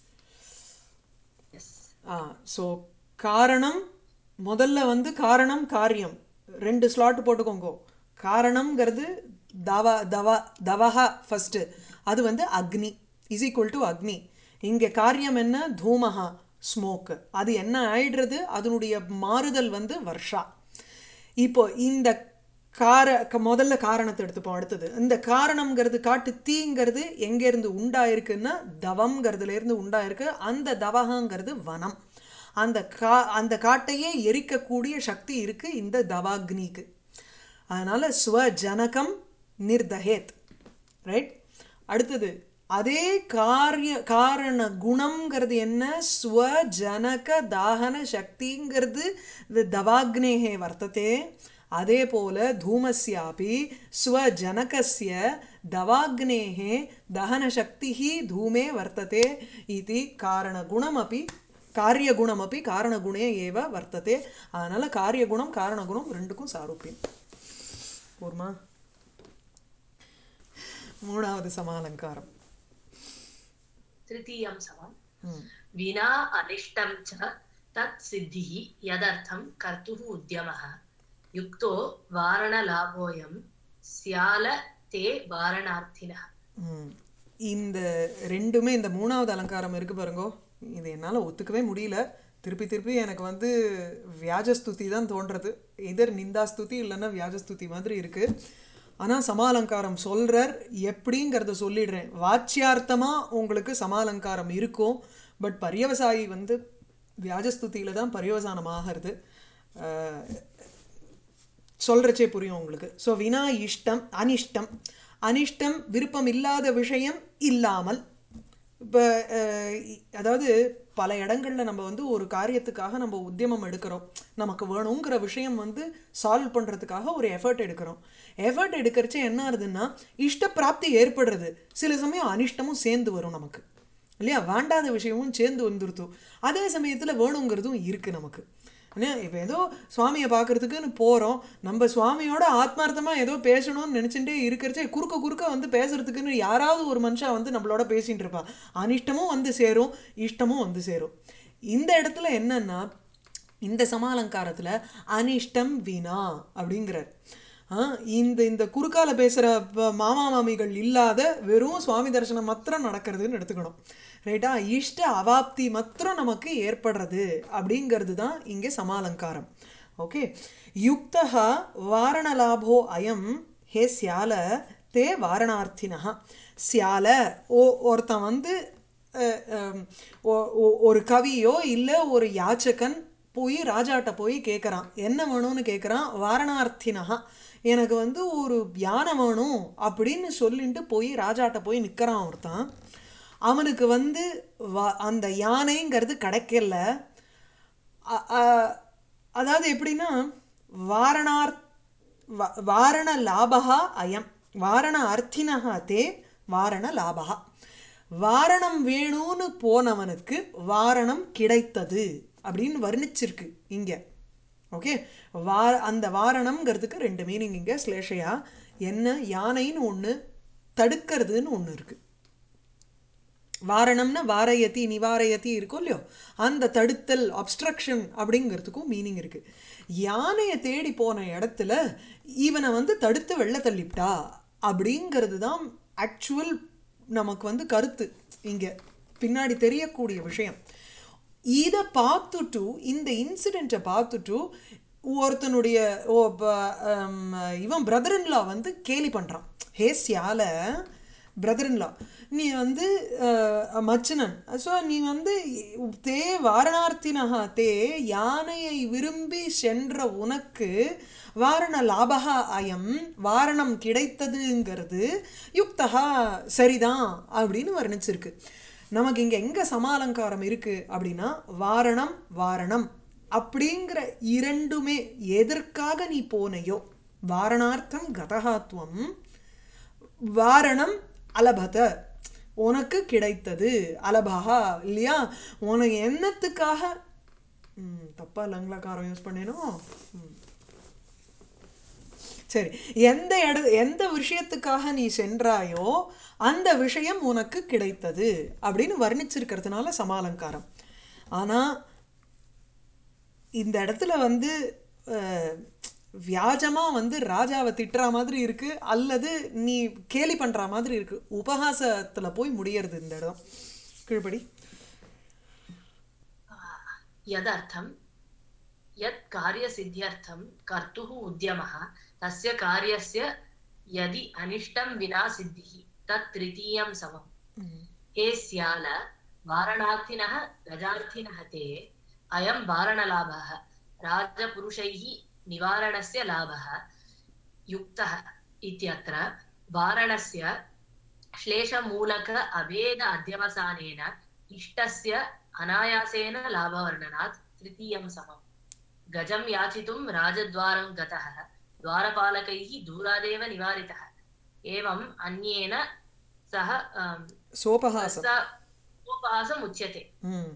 [SPEAKER 2] எஸ்
[SPEAKER 1] ஆ ஸோ காரணம் முதல்ல வந்து காரணம் காரியம் ரெண்டு ஸ்லாட் போட்டுக்கோங்க காரணம்ங்கிறது தவ தவ தவஹா ஃபஸ்ட்டு அது வந்து அக்னி இஸ் ஈக்குவல் டு அக்னி இங்கே காரியம் என்ன தூமஹா ஸ்மோக்கு அது என்ன ஆயிடுறது அதனுடைய மாறுதல் வந்து வர்ஷா இப்போ இந்த கார க- முதல்ல காரணத்தை எடுத்துப்போம் அடுத்தது இந்த காரணம்ங்கிறது காட்டு தீங்கிறது எங்கேருந்து உண்டாயிருக்குன்னா தவம்ங்கிறதுலேருந்து உண்டாயிருக்கு அந்த தவகங்கிறது வனம் அந்த கா அந்த காட்டையே எரிக்கக்கூடிய சக்தி இருக்குது இந்த தவாக்னிக்கு அதனால் ஸ்வஜனகம் நிர்தஹேத் ரைட் அடுத்தது அதே காரிய காரண குணம்ங்கிறது என்ன ஸ்வஜனக தாகன சக்திங்கிறது இது தவாக்னேகே வர்த்ததே அதே போல தூமஸ்யாபி ஸ்வஜனகஸ்ய தவாக்னேகே தகனசக்திः धूमे वर्तते इति कारणगुणमपि காரியகுணமப்பி காரணகுணே ஏவ வர்த்ததே அதனால காரியகுணம் காரணகுணம் ரெண்டுக்கும் சாரூப்பியம் போர்மா மூணாவது சமாலங்காரம்
[SPEAKER 2] तृतीयं समम्
[SPEAKER 1] ம்
[SPEAKER 2] विना अनिष्टं च तत् सिद्धिः यदर्थं कर्तुः उद्यमः युक्तो वारणलाभोऽयं स्याल ते वारणार्थिनः
[SPEAKER 1] ம். இந்த ரெண்டுமே இந்த மூணாவது அலங்காரம் இருக்கு பாருங்கோ இது என்னால் ஒத்துக்கவே முடியல திருப்பி திருப்பி எனக்கு வந்து வியாஜஸ்துதி தான் தோன்றது இதர் நிந்தாஸ்துதி இல்லைன்னா வியாஜஸ்துதி மாதிரி இருக்கு ஆனால் சமாலங்காரம் சொல்றார் எப்படிங்கிறத சொல்லிடுறேன் வாச்சியார்த்தமாக உங்களுக்கு சமாலங்காரம் இருக்கும் பட் பரியவசாயி வந்து வியாஜஸ்துதியில தான் பரியவசானம் ஆகிறது அஹ், சொல்றச்சே புரியும் உங்களுக்கு ஸோ வினா இஷ்டம் அனிஷ்டம் அனிஷ்டம் விருப்பம் இல்லாத விஷயம் இல்லாமல் இப்போ அதாவது பல இடங்கள்ல நம்ம வந்து ஒரு காரியத்துக்காக நம்ம உத்தியமம் எடுக்கிறோம் நமக்கு வேணுங்கிற விஷயம் வந்து சால்வ் பண்ணுறதுக்காக ஒரு எஃபர்ட் எடுக்கிறோம் எஃபர்ட் எடுக்கிறச்ச என்ன ஆகுதுன்னா இஷ்ட பிராப்தி ஏற்படுறது சில சமயம் அனிஷ்டமும் சேர்ந்து வரும் நமக்கு இல்லையா வேண்டாத விஷயமும் சேர்ந்து வந்துருத்து அதே சமயத்தில் வேணுங்கிறதும் இருக்குது நமக்கு இல்லையா இப்போ ஏதோ சுவாமியை பார்க்கறதுக்குன்னு போகிறோம் நம்ம சுவாமியோட ஆத்மார்த்தமாக ஏதோ பேசணும்னு நினச்சிட்டே இருக்கிறச்சே குறுக்க குறுக்க வந்து பேசுறதுக்குன்னு யாராவது ஒரு மனுஷன் வந்து நம்மளோட பேசிகிட்டு இருப்பா அனிஷ்டமும் வந்து சேரும் இஷ்டமும் வந்து சேரும் இந்த இடத்துல என்னன்னா இந்த சமாலங்காரத்தில் அனிஷ்டம் வினா அப்படிங்கிறார் ஆ, இந்த இந்த குறுக்கால பேசுகிற மாமா மாமிகள் இல்லாத வெறும் சுவாமி தரிசனம் மாத்திரம் நடக்கிறதுன்னு எடுத்துக்கணும் ரைட்டா இஷ்ட அவாப்தி மாத்திரம் நமக்கு ஏற்படுறது அப்படிங்கிறது தான் இங்கே சமாலங்காரம் ஓகே யுக்தா வாரணலாபோ அயம் ஹே சியால தே வாரணார்த்தினா சியால ஓ ஒருத்தன் வந்து அஹ், அம், ஒ- ஒ- ஒரு கவியோ இல்லை ஒரு யாச்சகன் போய் ராஜாட்ட போய் கேட்குறான் என்ன வேணும்னு கேட்குறான் வாரணார்த்தினஹா எனக்கு வந்து ஒரு யானை வேணும் அப்படின்னு சொல்லிட்டு போய் ராஜாட்ட போய் நிற்கிறான் ஒருத்தன் அவனுக்கு வந்து வ- அந்த யானைங்கிறது கிடைக்கல அ- அ- அதாவது எப்படின்னா வாரணார் வ- வாரண லாபகா அயம் வாரண அர்த்தினஹா தே வாரண லாபகா வாரணம் வேணும்னு போனவனுக்கு வாரணம் கிடைத்தது அப்படின்னு வர்ணிச்சிருக்கு இங்க ஓகே வா அந்த வாரணம்ங்கிறதுக்கு ரெண்டு மீனிங் இங்க ஸ்லேஷையா என்ன யானைன்னு ஒன்று தடுக்கிறதுன்னு ஒன்று இருக்கு வாரணம்னா வாரயதி நிவாரயதி இருக்கும் இல்லையோ அந்த தடுத்தல் அப்ஸ்ட்ரக்ஷன் அப்படிங்கிறதுக்கும் மீனிங் இருக்கு யானையை தேடி போன இடத்துல இவனை வந்து தடுத்து வெள்ள தள்ளிவிட்டா அப்படிங்கிறது தான் ஆக்சுவல் நமக்கு வந்து கருத்து இங்க பின்னாடி தெரியக்கூடிய விஷயம் இதை பார்த்துட்டு இந்த இன்சிடெண்ட்டை பார்த்துட்டு ஒருத்தனுடைய ஓ ப- ஹம், இவன் பிரதர்ன்லா வந்து கேலி பண்ணுறான் ஹே சியால பிரதர்ன்லா நீ வந்து அஹ், மச்சினன் ஸோ நீ வந்து தே வாரணார்த்தினஹா தே யானையை விரும்பி சென்ற உனக்கு வாரண லாபகா அயம் வாரணம் கிடைத்ததுங்கிறது யுக்தகா சரிதான் அப்படின்னு வர்ணிச்சிருக்கு நமக்கு இங்கே எங்கே சமாலங்காரம் இருக்குது அப்படின்னா வாரணம் வாரணம் அப்படிங்கிற இரண்டுமே எதற்காக நீ போனையோ வாரணார்த்தம் கதகாத்வம் வாரணம் அலபத உனக்கு கிடைத்தது அலபகா இல்லையா உனக்கு என்னத்துக்காக ம், தப்பா லங்லக்காரம் யூஸ் பண்ணேனோ ம். சரி எந்த இட எந்த விஷயத்துக்காக நீ சென்றாயோ அந்த விஷயம் உனக்கு கிடைத்தது அப்படின்னு வர்ணிச்சிருக்கிறதுனால சமாலங்காரம் ஆனால் இந்த இடத்துல வந்து அஹ், வியாஜமா வந்து ராஜாவை திட்டுற மாதிரி இருக்கு அல்லது நீ கேலி பண்ற மாதிரி இருக்கு உபகாசத்துல போய் முடியறது இந்த இடம் கீழ்படி
[SPEAKER 2] यदर्थं यत् कार्यसिद्ध्यर्थं कर्तुः उद्यमः तस्य कार्यस्य यदि अनिष्टं विना सिद्धिः तत् तृतीयं समम् हे स्याल वारणार्थिनः गजार्थिनः ते अयं वारणलाभः राजपुरुषैः निवारणस्य लाभः युक्तः इत्यत्र वारणस्य श्लेषमूलक अभेद अध्यवसानेन इष्टस्य अनायासेन लाभवर्णनात् तृतीयं समम् गजं याचितुं राजद्वारं गतः द्वारपालकैः दूरादेव निवारितः एवम् अन्येन सह अम्,
[SPEAKER 1] சோபஹாசம்
[SPEAKER 2] स उपहासम् उच्यते
[SPEAKER 1] ம்.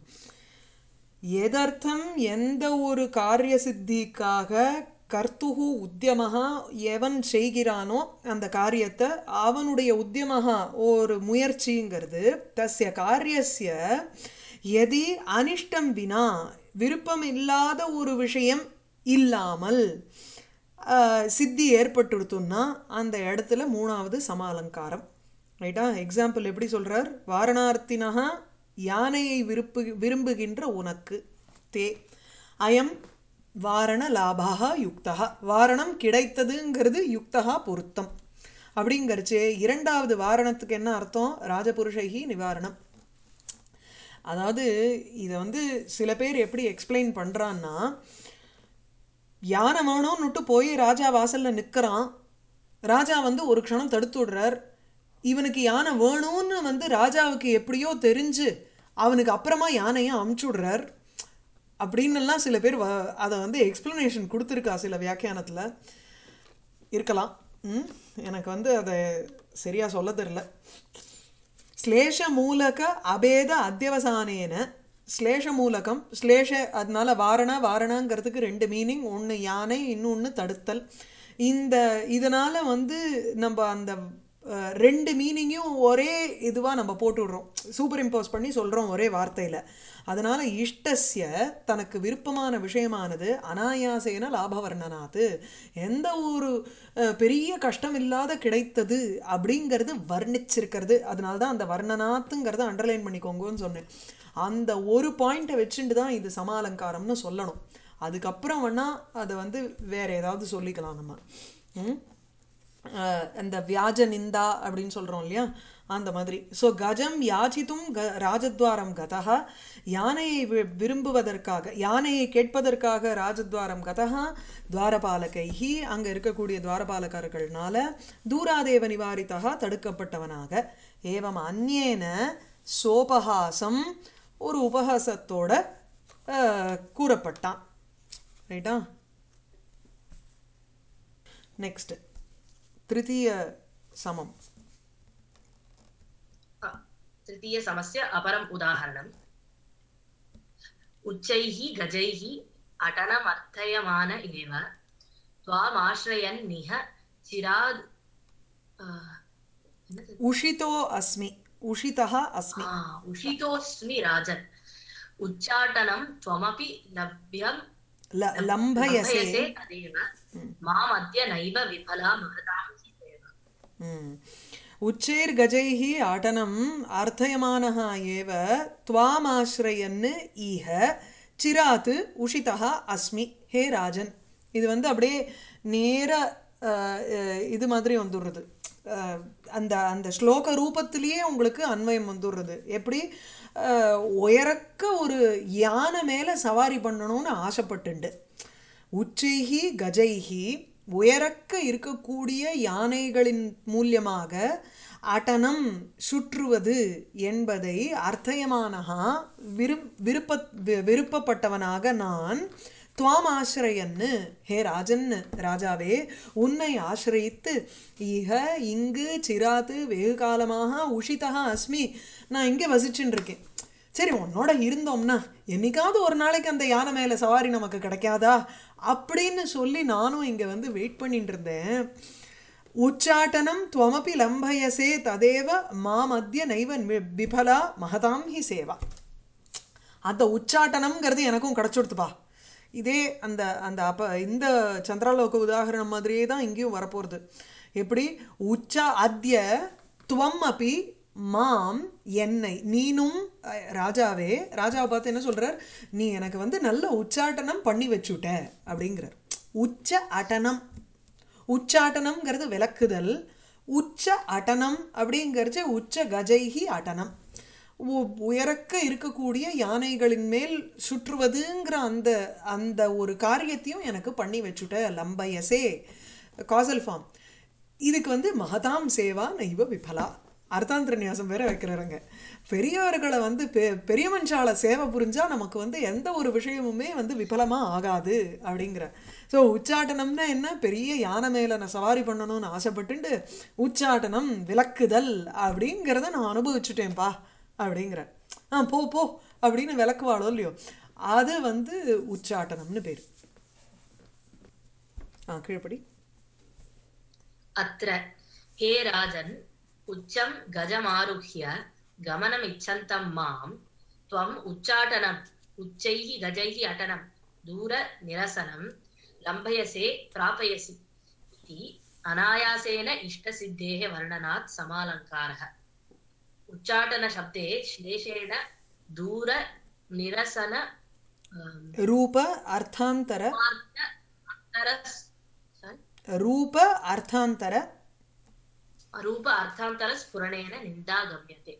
[SPEAKER 1] எதர்த்தம் எந்த ஒரு காரிய சித்திக்காக கர்த்துகு உத்தியமஹா எவன் செய்கிறானோ அந்த காரியத்தை அவனுடைய உத்தியமஹா ஒரு முயற்சிங்கிறது தஸ்ய காரியஸ்ய எதி அனிஷ்டம் வினா விருப்பம் இல்லாத ஒரு விஷயம் இல்லாமல் ஆஹ், சித்தி ஏற்பட்டுடுத்துன்னா அந்த இடத்துல மூணாவது சமாலங்காரம் ரைட்டா எக்ஸாம்பிள் எப்படி சொல்றார் வாரணார்த்தினஹா யானையை விருப்பு விரும்புகின்ற உனக்கு தே அயம் வாரண லாபாக யுக்தா வாரணம் கிடைத்ததுங்கிறது யுக்தா பொருத்தம் அப்படிங்கிறச்சே இரண்டாவது வாரணத்துக்கு என்ன அர்த்தம் ராஜபுருஷைகி நிவாரணம் அதாவது இதை வந்து சில பேர் எப்படி எக்ஸ்பிளைன் பண்ணுறான்னா யானை வேணும்னுட்டு போய் ராஜா வாசல்ல நிற்கிறான் ராஜா வந்து ஒரு க்ஷணம் தடுத்து விடுறார் இவனுக்கு யானை வேணும்னு வந்து ராஜாவுக்கு எப்படியோ தெரிஞ்சு அவனுக்கு அப்புறமா யானையை அமுச்சு விடுறார் அப்படின்னெல்லாம் சில பேர் வ அதை வந்து எக்ஸ்பிளனேஷன் கொடுத்துருக்கா சில வியாக்கியானத்தில் இருக்கலாம் ம் எனக்கு வந்து அதை சரியாக சொல்ல தெரில ஸ்லேஷ மூலக அபேத அத்தியவசானேன ஸ்லேஷ மூலகம் ஸ்லேஷ அதனால வாரண வாரணங்கிறதுக்கு ரெண்டு மீனிங் ஒன்று யானை இன்னொன்று தடுத்தல் இந்த இதனால் வந்து நம்ம அந்த அஹ், ரெண்டு மீனிங்கையும் ஒரே இதுவாக நம்ம போட்டு விடுறோம் சூப்பர் இம்போஸ் பண்ணி சொல்கிறோம் ஒரே வார்த்தையில் அதனால் இஷ்டஸ்ய தனக்கு விருப்பமான விஷயமானது அனாயாசேன லாபவர்ணனாத்து எந்த ஒரு அஹ், பெரிய கஷ்டம் இல்லாத கிடைத்தது அப்படிங்கிறது வர்ணிச்சிருக்கிறது அதனால தான் அந்த வர்ணனாத்துங்கிறத அண்டர்லைன் பண்ணிக்கோங்கன்னு சொன்னேன் அந்த ஒரு பாயிண்ட்டை வச்சுட்டு தான் இது சமாலங்காரம்னு சொல்லணும் அதுக்கப்புறம் வேணா அதை வந்து வேற ஏதாவது சொல்லிக்கலாம் நம்ம ம்? அஹ் அந்த வியாஜ நிந்தா அப்படின்னு சொல்கிறோம் இல்லையா அந்த மாதிரி ஸோ கஜம் யாச்சித்தும் க ராஜத்வாரம் கதா யானையை வி- விரும்புவதற்காக யானையை கேட்பதற்காக ராஜத்வாரம் கதா துவாரபாலகைஹி அங்கே இருக்கக்கூடிய துவாரபாலகர்கள்னால தூராதேவ நிவாரிதா தடுக்கப்பட்டவனாக ஏவம் அந்நேன சோபஹாசம் ஒரு உபஹாசத்தோட அஹ், கூறப்பட்டான் ரைட்டா நெக்ஸ்ட் திருத்தீய சமம்
[SPEAKER 2] तृतीयसमस्य अपरम् उदाहरणम् उच्चैः गजैः अटनमर्थयमान एव त्वामाश्रयन्निह चिराद् आ,
[SPEAKER 1] உஷிதோ அஸ்மி உஷிதா அஸ்மி
[SPEAKER 2] आ, उषितोऽस्मि राजन् उच्चाटनं त्वमपि लभ्यं
[SPEAKER 1] ல லம்பயசே
[SPEAKER 2] लभयसे तदेव मामद्य नैव विफला महतां हि सेवा
[SPEAKER 1] ம். உச்சைர்கஜைः ஆட்டனம் அர்த்தயமானः ஏவ துவாமாஸ்ரயன் ஈஹ சிராத்து உஷிதா அஸ்மி ஹே ராஜன் இது வந்து அப்படியே நேர அஹ், அஹ், இது மாதிரி வந்துடுறது அஹ், அந்த அந்த ஸ்லோக ரூபத்திலேயே உங்களுக்கு அன்வயம் வந்துடுறது எப்படி அஹ், உயரக்க ஒரு யானை மேலே சவாரி பண்ணணும்னு ஆசைப்பட்டுண்டு உச்சைகி கஜைகி உயரக்க இருக்கக்கூடிய யானைகளின் மூலியமாக அட்டனம் சுற்றுவது என்பதை அர்த்தயமானஹா விரும் விருப்ப வி- விருப்பப்பட்டவனாக நான் துவாம் ஆசிரியன்னு ஹே ராஜன் ராஜாவே உன்னை ஆசிரயித்து ஈக இங்கு சிராத்து வெகு காலமாக உஷிதா அஸ்மி நான் இங்கே வசிச்சுட்டு இருக்கேன் சரி உன்னோட இருந்தோம்னா என்னைக்காவது ஒரு நாளைக்கு அந்த யானை மேலே சவாரி நமக்கு கிடைக்காதா அப்படின்னு சொல்லி நானும் இங்கே வந்து வெயிட் பண்ணிட்டு இருந்தேன் உச்சாட்டனம் துவமபி லம்பயசே ததேவ மாமத்திய நைவ வி- விபலா மகதாம் ஹி சேவா அந்த உச்சாட்டனம்ங்கிறது எனக்கும் கிடச்சுடுத்துப்பா இதே அந்த அந்த அப்ப இந்த சந்திராலோக உதாகரணம் மாதிரியே தான் இங்கேயும் வரப்போகிறது எப்படி உச்சா அத்ய துவம் அப்பி மாம் என்னை நீனும் அஹ், ராஜாவே ராஜாவை பார்த்து என்ன சொல்றார் நீ எனக்கு வந்து நல்ல உச்சாட்டனம் பண்ணி வச்சுட்ட அப்படிங்கிறார் உச்ச அட்டனம் உச்சாட்டனம்ங்கிறது விளக்குதல் உச்ச அட்டனம் அப்படிங்கிறச்சு உச்ச கஜைஹி அட்டனம் உ- உயரக்க இருக்கக்கூடிய யானைகளின் மேல் சுற்றுவதுங்கிற அந்த அந்த ஒரு காரியத்தையும் எனக்கு பண்ணி வச்சுட்ட லம்பயசே காசல் ஃபார்ம் இதுக்கு வந்து மகதாம் சேவா நைவ விபலா அர்த்தாந்திர நியாசம் வேற வைக்கிறாருங்க பெரியவர்களை வந்து பெ பெரிய மனுஷால சேவை புரிஞ்சா நமக்கு வந்து எந்த ஒரு விஷயமுமே வந்து விபலமா ஆகாது அப்படிங்கிற ஸோ உச்சாட்டனம்னா என்ன பெரிய யானை மேல நான் சவாரி பண்ணணும்னு ஆசைப்பட்டுண்டு உச்சாட்டனம் விளக்குதல் அப்படிங்கிறத நான் அனுபவிச்சுட்டேன்ப்பா அப்படிங்கிற ஆ போ போ அப்படின்னு விளக்குவாளோ இல்லையோ அது வந்து உச்சாட்டனம்னு பேர் ஆ கீழ்ப்படி
[SPEAKER 2] अत्र हे राजन् उच्चं गजमारुह्य गमनमिच्छन्तं मां त्वम् उच्चाटनम् उच्चैः गजैः अटनं दूरनिरसनं लम्भयसे प्रापयसि इति अनायासेन इष्टसिद्धेः वर्णनात् समालङ्कारः उच्चाटनशब्दे श्लेषेण दूरनिरसन अम्,
[SPEAKER 1] ரூப அர்த்தாந்தர
[SPEAKER 2] मार्ग अन्तरस् sorry?
[SPEAKER 1] ரூப அர்த்தாந்தர
[SPEAKER 2] रूप अर्थान्तरस्फुरणेन निन्दा गम्यते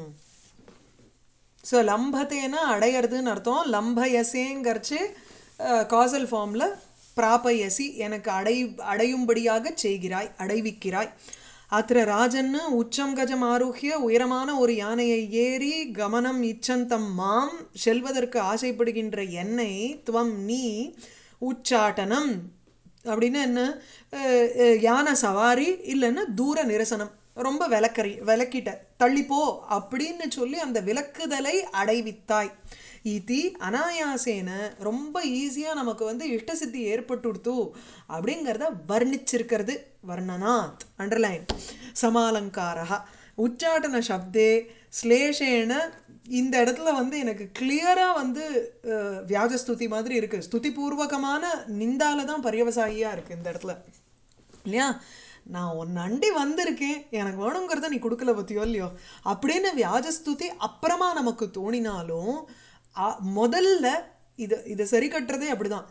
[SPEAKER 1] ஸோ லம்பத்தேனா அடையிறதுன்னு அர்த்தம் லம்பயசேங்கரிச்சு காசல் ஃபார்மில் பிராபயசி எனக்கு அடை அடையும்படியாக செய்கிறாய் அடைவிக்கிறாய் அத்திர ராஜன்னு உச்சம் கஜம் ஆருஹ்ய உயரமான ஒரு யானையை ஏறி கமனம் இச்சந்தம் மாம் செல்வதற்கு ஆசைப்படுகின்ற என்னை துவம் நீ உச்சாட்டனம் அப்படின்னு என்ன அஹ், அஹ், யானை சவாரி இல்லைன்னா தூர நிரசனம் ரொம்ப விளக்கறி விளக்கிட்ட தள்ளிப்போ அப்படின்னு சொல்லி அந்த விளக்குதலை அடைவித்தாய் இதி அனாயாசேன ரொம்ப ஈஸியாக நமக்கு வந்து இஷ்டசித்தி ஏற்பட்டுடுத்து அப்படிங்கிறத வர்ணிச்சிருக்கிறது வர்ணனாத் அண்டர்லைன் சமாலங்காரா உச்சாட்டன சப்தே ஸ்லேஷேன இந்த இடத்துல வந்து எனக்கு கிளியராக வந்து அஹ், வியாஜஸ்துதி மாதிரி இருக்குது ஸ்துதிபூர்வகமான நிந்தால தான் பரியவசாயியாக இருக்குது இந்த இடத்துல இல்லையா நான் உன் அண்டி வந்திருக்கேன் எனக்கு வேணுங்கிறத நீ கொடுக்கல பத்தியோ இல்லையோ அப்படின்னு வியாஜஸ்துதி அப்புறமா நமக்கு தோணினாலும் அ- முதல்ல இது இதை சரி கட்டுறதே அப்படிதான்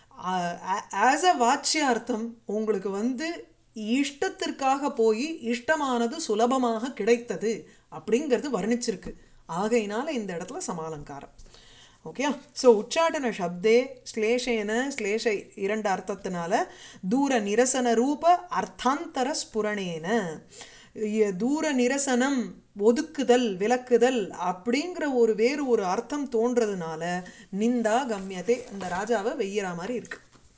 [SPEAKER 1] ஆஸ் அ வாட்சியார்த்தம் உங்களுக்கு வந்து இஷ்டத்திற்காக போய் இஷ்டமானது சுலபமாக கிடைத்தது அப்படிங்கிறது வர்ணிச்சிருக்கு ஆகையினால இந்த இடத்துல சமாலங்காரம் ஓகே ஸோ உச்சாடன சப்தே ஸ்லேஷேன ஸ்லேஷ இரண்டு அர்த்தத்தினால தூர நிரசன ரூப அர்த்தாந்தர ஸ்புரணேன இ- தூர நிரசனம் ஒதுக்குதல் விலக்குதல் அப்படிங்கிற ஒரு வேறு ஒரு அர்த்தம் தோன்றதுனால நிந்தா கம்யதே அந்த ராஜாவை வெய்யற மாதிரி இருக்கு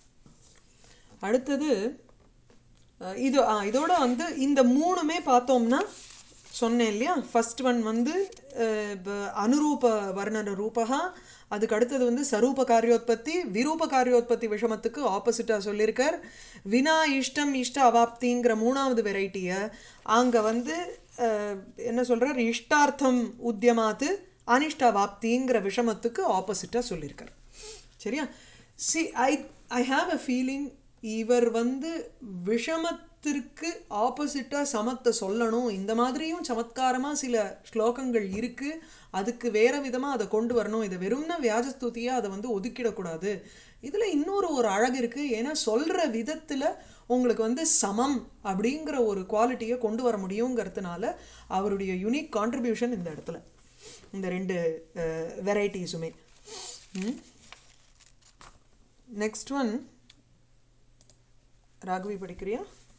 [SPEAKER 1] அடுத்தது அஹ், இது ஆ இதோட வந்து இந்த மூணுமே பார்த்தோம்னா சொன்னேன் இல்லையா ஃபர்ஸ்ட் ஒன் வந்து அஹ், ப- அனுரூப வர்ணன ரூபகா அதுக்கு அடுத்தது வந்து சரூப காரியோத்பத்தி விரூப காரியோத்பத்தி விஷமத்துக்கு ஆப்போசிட்டாக சொல்லியிருக்கார் வினா இஷ்டம் இஷ்ட அவாப்திங்கிற மூணாவது வெரைட்டியை அங்கே வந்து அஹ், என்ன சொல்கிறார் இஷ்டார்த்தம் உத்தியமாத்து அனிஷ்ட அவாப்திங்கிற விஷமத்துக்கு ஆப்போசிட்டாக சொல்லியிருக்கார் சரியா see I I have a feeling இவர் வந்து விஷமத்திற்கு ஆப்போசிட்டாக சமத்தை சொல்லணும் இந்த மாதிரியும் சமத்காரமாக சில ஸ்லோகங்கள் இருக்குது அதுக்கு வேற விதமாக அதை கொண்டு வரணும் இதை வெறும்னா வியாஜஸ்துதியாக அதை வந்து ஒதுக்கிடக்கூடாது இதில் இன்னொரு ஒரு அழகு இருக்குது ஏன்னா சொல்கிற விதத்தில் உங்களுக்கு வந்து சமம் அப்படிங்கிற ஒரு குவாலிட்டியை கொண்டு வர முடியுங்கிறதுனால அவருடைய யூனிக் கான்ட்ரிபியூஷன் இந்த இடத்துல இந்த ரெண்டு வெரைட்டிஸுமே ம் நெக்ஸ்ட் ஒன் ராகவி படிக்கிறியா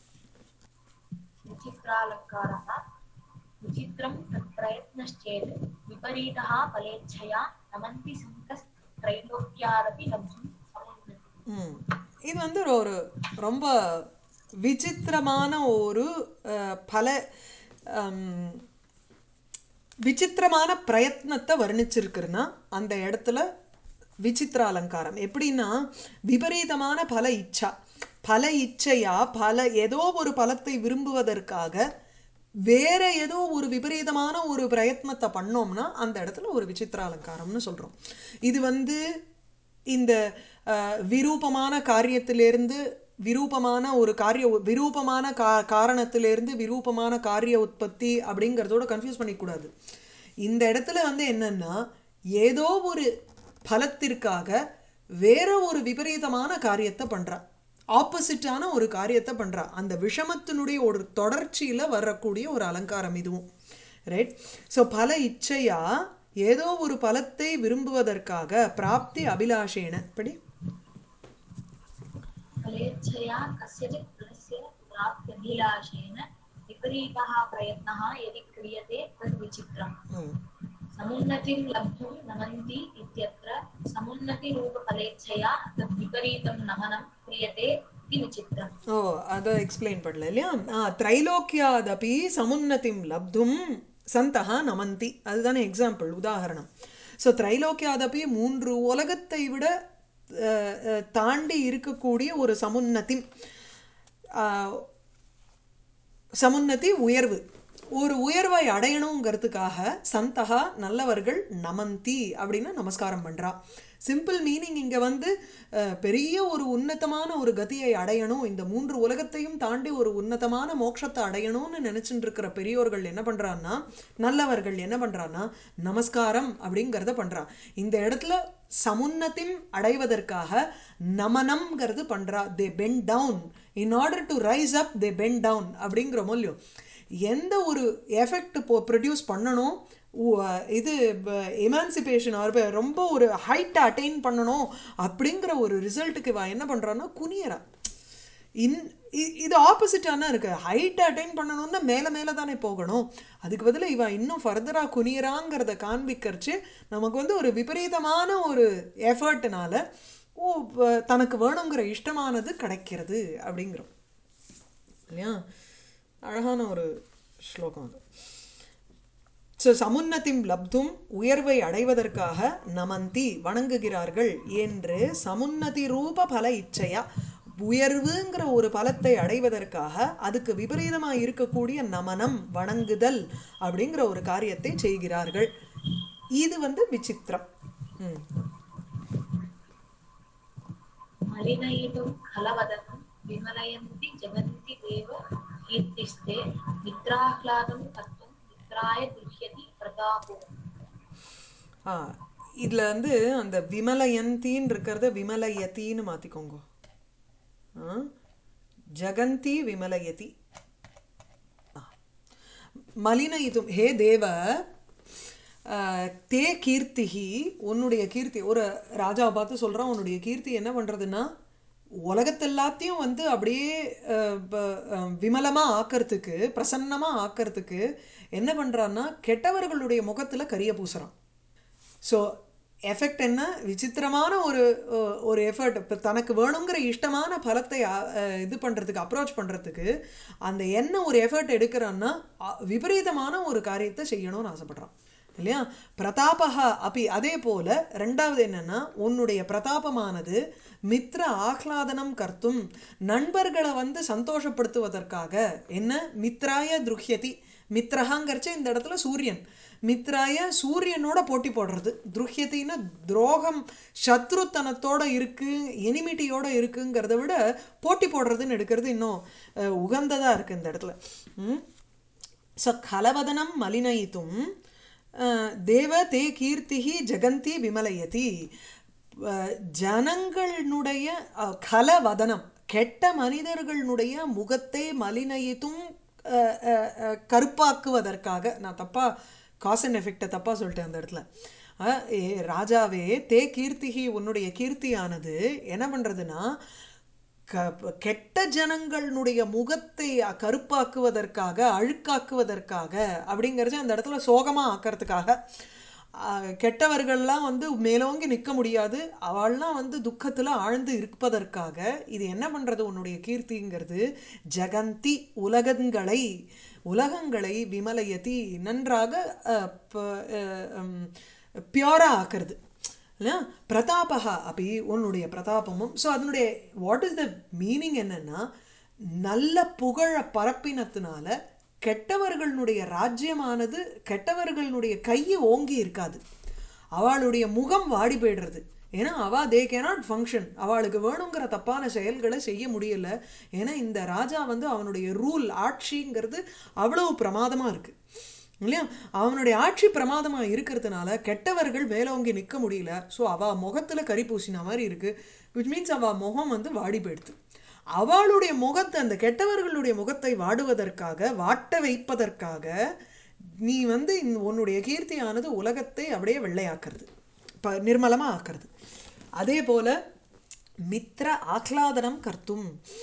[SPEAKER 4] विचित्रालङ्कारः विचित्रं तत्प्रयत्नश्चेत् विपरीतः फलेच्छया नमन्ति सन्तस्त्रैलोक्यादपि लब्धुं समुन्नति
[SPEAKER 1] ம் இது வந்து ஒரு- ஒரு ரொம்ப விசித்திரமான ஒரு அஹ், பல ஹம், விசித்திரமான பிரயத்னத்தை வர்ணிச்சிருக்குன்னா அந்த இடத்துல விசித்திர அலங்காரம் எப்படின்னா விபரீதமான பல இச்சா பல இச்சையா பல ஏதோ ஒரு பலத்தை விரும்புவதற்காக வேற ஏதோ ஒரு விபரீதமான ஒரு பிரயத்னத்தை பண்ணோம்னா அந்த இடத்துல ஒரு விசித்திர அலங்காரம்னு சொல்கிறோம் இது வந்து இந்த அஹ், விரூபமான காரியத்திலிருந்து விரூபமான ஒரு காரிய விரூபமான கா காரணத்திலிருந்து விரூபமான காரிய உற்பத்தி அப்படிங்கிறதோட கன்ஃபியூஸ் பண்ணிக்கூடாது இந்த இடத்துல வந்து என்னன்னா ஏதோ ஒரு பலத்திற்காக வேற ஒரு விபரீதமான காரியத்தை பண்றா ஆப்போசிட்டான ஒரு காரியத்தை பண்றா அந்த விஷமத்தினுடைய ஒரு தொடர்ச்சியில வரக்கூடிய ஒரு அலங்காரம் இதுவும் ரைட் ஸோ பல இச்சையா ஏதோ ஒரு பலத்தை விரும்புவதற்காக பிராப்தி அபிலாஷேன படி
[SPEAKER 4] फलेच्छया कस्यचित् फलस्य प्राप्त्यभिलाषेण विपरीतः प्रयत्नः यदि क्रियते तद् विचित्रम्
[SPEAKER 1] ம்
[SPEAKER 4] समुन्नतिं लब्धुं नमन्ति इत्यत्र समुन्नतिरूपफलेच्छया तद् विपरीतं नमनं क्रियते इति विचित्रम्
[SPEAKER 1] ஓ அதை எக்ஸ்பிளைன் பண்ணல இல்லையா ஆ திரைலோக்கியாதபி சமுன்னதிம் லப்தும் சந்தः நமந்தி அதுதானே எக்ஸாம்பிள் உதாகரணம் ஸோ திரைலோக்கியாதபி மூன்று உலகத்தை விட அஹ், அஹ், தாண்டி இருக்கக்கூடிய ஒரு சமுன்னதி சமுன்னதி உயர்வு ஒரு உயர்வை அடையணுங்கிறதுக்காக சந்தகா நல்லவர்கள் நமந்தி அப்படின்னு நமஸ்காரம் பண்றா சிம்பிள் மீனிங் இங்க வந்து அஹ், பெரிய ஒரு உன்னதமான ஒரு கதியை அடையணும் இந்த மூன்று உலகத்தையும் தாண்டி ஒரு உன்னதமான மோட்சத்தை அடையணும்னு நினைச்சுட்டு இருக்கிற பெரியோர்கள் என்ன பண்றான்னா நல்லவர்கள் என்ன பண்றான்னா நமஸ்காரம் அப்படிங்கிறத பண்றா இந்த இடத்துல சமுன்னத்தின் அடைவதற்காக நமனம்ங்கிறது பண்றா they bend down in order to rise up they bend down அப்படிங்கிற மூலியம் எந்த ஒரு எஃபெக்ட் இப்போ ப்ரொடியூஸ் பண்ணணும் உ- இது எமான்சிபேஷன் ஆர் ரொம்ப ஒரு ஹைட்டை அட்டைன் பண்ணணும் அப்படிங்கிற ஒரு ரிசல்ட்டுக்கு இவ என்ன பண்றான்னா குனியறா இன் இ- இது ஆப்போசிட்டான இருக்கு ஹைட் அட்டைன் பண்ணணும்னா மேலே மேலே தானே போகணும் அதுக்கு பதிலா இவ இன்னும் ஃபர்தராக குனியறாங்கிறத காண்பிக்கிறச்சு நமக்கு வந்து ஒரு விபரீதமான ஒரு எஃபர்ட்னால ஓ வ- தனக்கு வேணுங்கிற இஷ்டமானது கிடைக்கிறது அப்படிங்கிறோம் இல்லையா அழகான ஒரு ஸ்லோகம் அது ஸோ சமுன்னத்தின் லப்தும் உயர்வை அடைவதற்காக நமந்தி வணங்குகிறார்கள் என்று சமுன்னதி ரூப பல இச்சையா உயர்வுங்கிற ஒரு பலத்தை அடைவதற்காக அதுக்கு விபரீதமாக இருக்கக்கூடிய நமனம் வணங்குதல் அப்படிங்கிற ஒரு காரியத்தை செய்கிறார்கள் இது வந்து விசித்திரம் ம்
[SPEAKER 4] मलिनयितुं खलवदनं विमलयन्ति जगन्ति देव कीर्तिस्ते मित्राह्लादं कर्तुं मित्राय गृह्यति प्रतापो
[SPEAKER 1] ஆ இதில் வந்து அந்த விமலயந்தின்னு இருக்கிறத விமலயத்தின்னு மாற்றிக்கோங்க ஆ ஜகந்தி விமலயதி ஆ. மலினயிதும் ஹே தேவ ஆ, தே கீர்த்திகி உன்னுடைய கீர்த்தி ஒரு ராஜாவை பார்த்து சொல்கிறான் உன்னுடைய கீர்த்தி என்ன பண்ணுறதுன்னா உலகத்தெல்லாத்தையும் வந்து அப்படியே விமலமாக ஆக்கிறதுக்கு பிரசன்னமாக ஆக்கிறதுக்கு என்ன பண்ணுறான்னா கெட்டவர்களுடைய முகத்தில் கரிய பூசுறான் ஸோ எஃபெக்ட் என்ன விசித்திரமான ஒரு அஹ், ஒரு எஃபர்ட் இப்போ தனக்கு வேணுங்கிற இஷ்டமான பலத்தை அ- அஹ், இது பண்ணுறதுக்கு அப்ரோச் பண்ணுறதுக்கு அந்த என்ன ஒரு எஃபர்ட் எடுக்கிறான்னா அ- விபரீதமான ஒரு காரியத்தை செய்யணும்னு ஆசைப்படுறான் இல்லையா பிரதாபகா அப்படி அதே போல ரெண்டாவது என்னன்னா உன்னுடைய பிரதாபமானது மித்ர ஆஹ்லாதனம் கர்த்தும் நண்பர்களை வந்து சந்தோஷப்படுத்துவதற்காக என்ன மித்ராய துருஹ்யதி மித்ரஹாங்கிறச்ச இந்த இடத்துல சூரியன் மித்ராய சூரியனோட போட்டி போடுறது துருஹ்யத்தின்னா துரோகம் சத்ருத்தனத்தோட இருக்கு எனிமிட்டியோட இருக்குங்கிறத விட போட்டி போடுறதுன்னு எடுக்கிறது இன்னும் அஹ், உகந்ததா இருக்கு இந்த இடத்துல ம் ஸோ கலவதனம் மலினயித்தும் அஹ், தேவ தே கீர்த்திஹி ஜெகந்தி விமலயதி அஹ், ஜனங்களுடைய அஹ், கலவதனம் கெட்ட மனிதர்களுடைய முகத்தை மலினயித்தும் அஹ், அஹ், அஹ், கருப்பாக்குவதற்காக நான் தப்பா காஸ் அண்ட் எஃபெக்டை தப்பா சொல்லிட்டேன் அந்த இடத்துல அஹ், ஏ ராஜாவே தே கீர்த்திகி உன்னுடைய கீர்த்தியானது என்ன பண்றதுன்னா க- கெட்ட ஜனங்களுடைய முகத்தை அ- கருப்பாக்குவதற்காக அழுக்காக்குவதற்காக அப்படிங்கிறது அந்த இடத்துல சோகமாக ஆக்கிறதுக்காக ஆ, கெட்டவர்கள்லாம் வந்து மேலோங்கி நிற்க முடியாது அவள்லாம் வந்து துக்கத்தில் ஆழ்ந்து இருப்பதற்காக இது என்ன பண்ணுறது உன்னுடைய கீர்த்திங்கிறது ஜெகந்தி உலகங்களை உலகங்களை விமலயதி நன்றாக பியூரா ஆக்கிறது இல்லையா பிரதாபகா அப்படி உன்னுடைய பிரதாபமும் ஸோ அதனுடைய வாட் இஸ் த மீனிங் என்னன்னா நல்ல புகழ பரப்பினத்தினால கெட்டவர்களுடைய ராஜ்யமானது கெட்டவர்களுடைய கையை ஓங்கி இருக்காது அவளுடைய முகம் வாடி போயிடுறது ஏன்னா அவ தே கேனாட் ஃபங்க்ஷன் அவளுக்கு வேணுங்கிற தப்பான செயல்களை செய்ய முடியல ஏன்னா இந்த ராஜா வந்து அவனுடைய ரூல் ஆட்சிங்கிறது அவ்வளவு பிரமாதமாக இருக்குது இல்லையா அவனுடைய ஆட்சி பிரமாதமாக இருக்கிறதுனால கெட்டவர்கள் மேலோங்கி நிற்க முடியல ஸோ அவள் முகத்தில் கறி பூசின மாதிரி இருக்குது விச் மீன்ஸ் அவள் முகம் வந்து வாடி போயிடுது அவளுடைய முகத்தை அந்த கெட்டவர்களுடைய முகத்தை வாடுவதற்காக வாட்ட வைப்பதற்காக நீ வந்து இந்த- உன்னுடைய கீர்த்தியானது உலகத்தை அப்படியே வெள்ளையாக்குறது இப்போ நிர்மலமாக ஆக்குறது அதே போல மித்ர ஆஹ்லாதனம் கர்த்தும்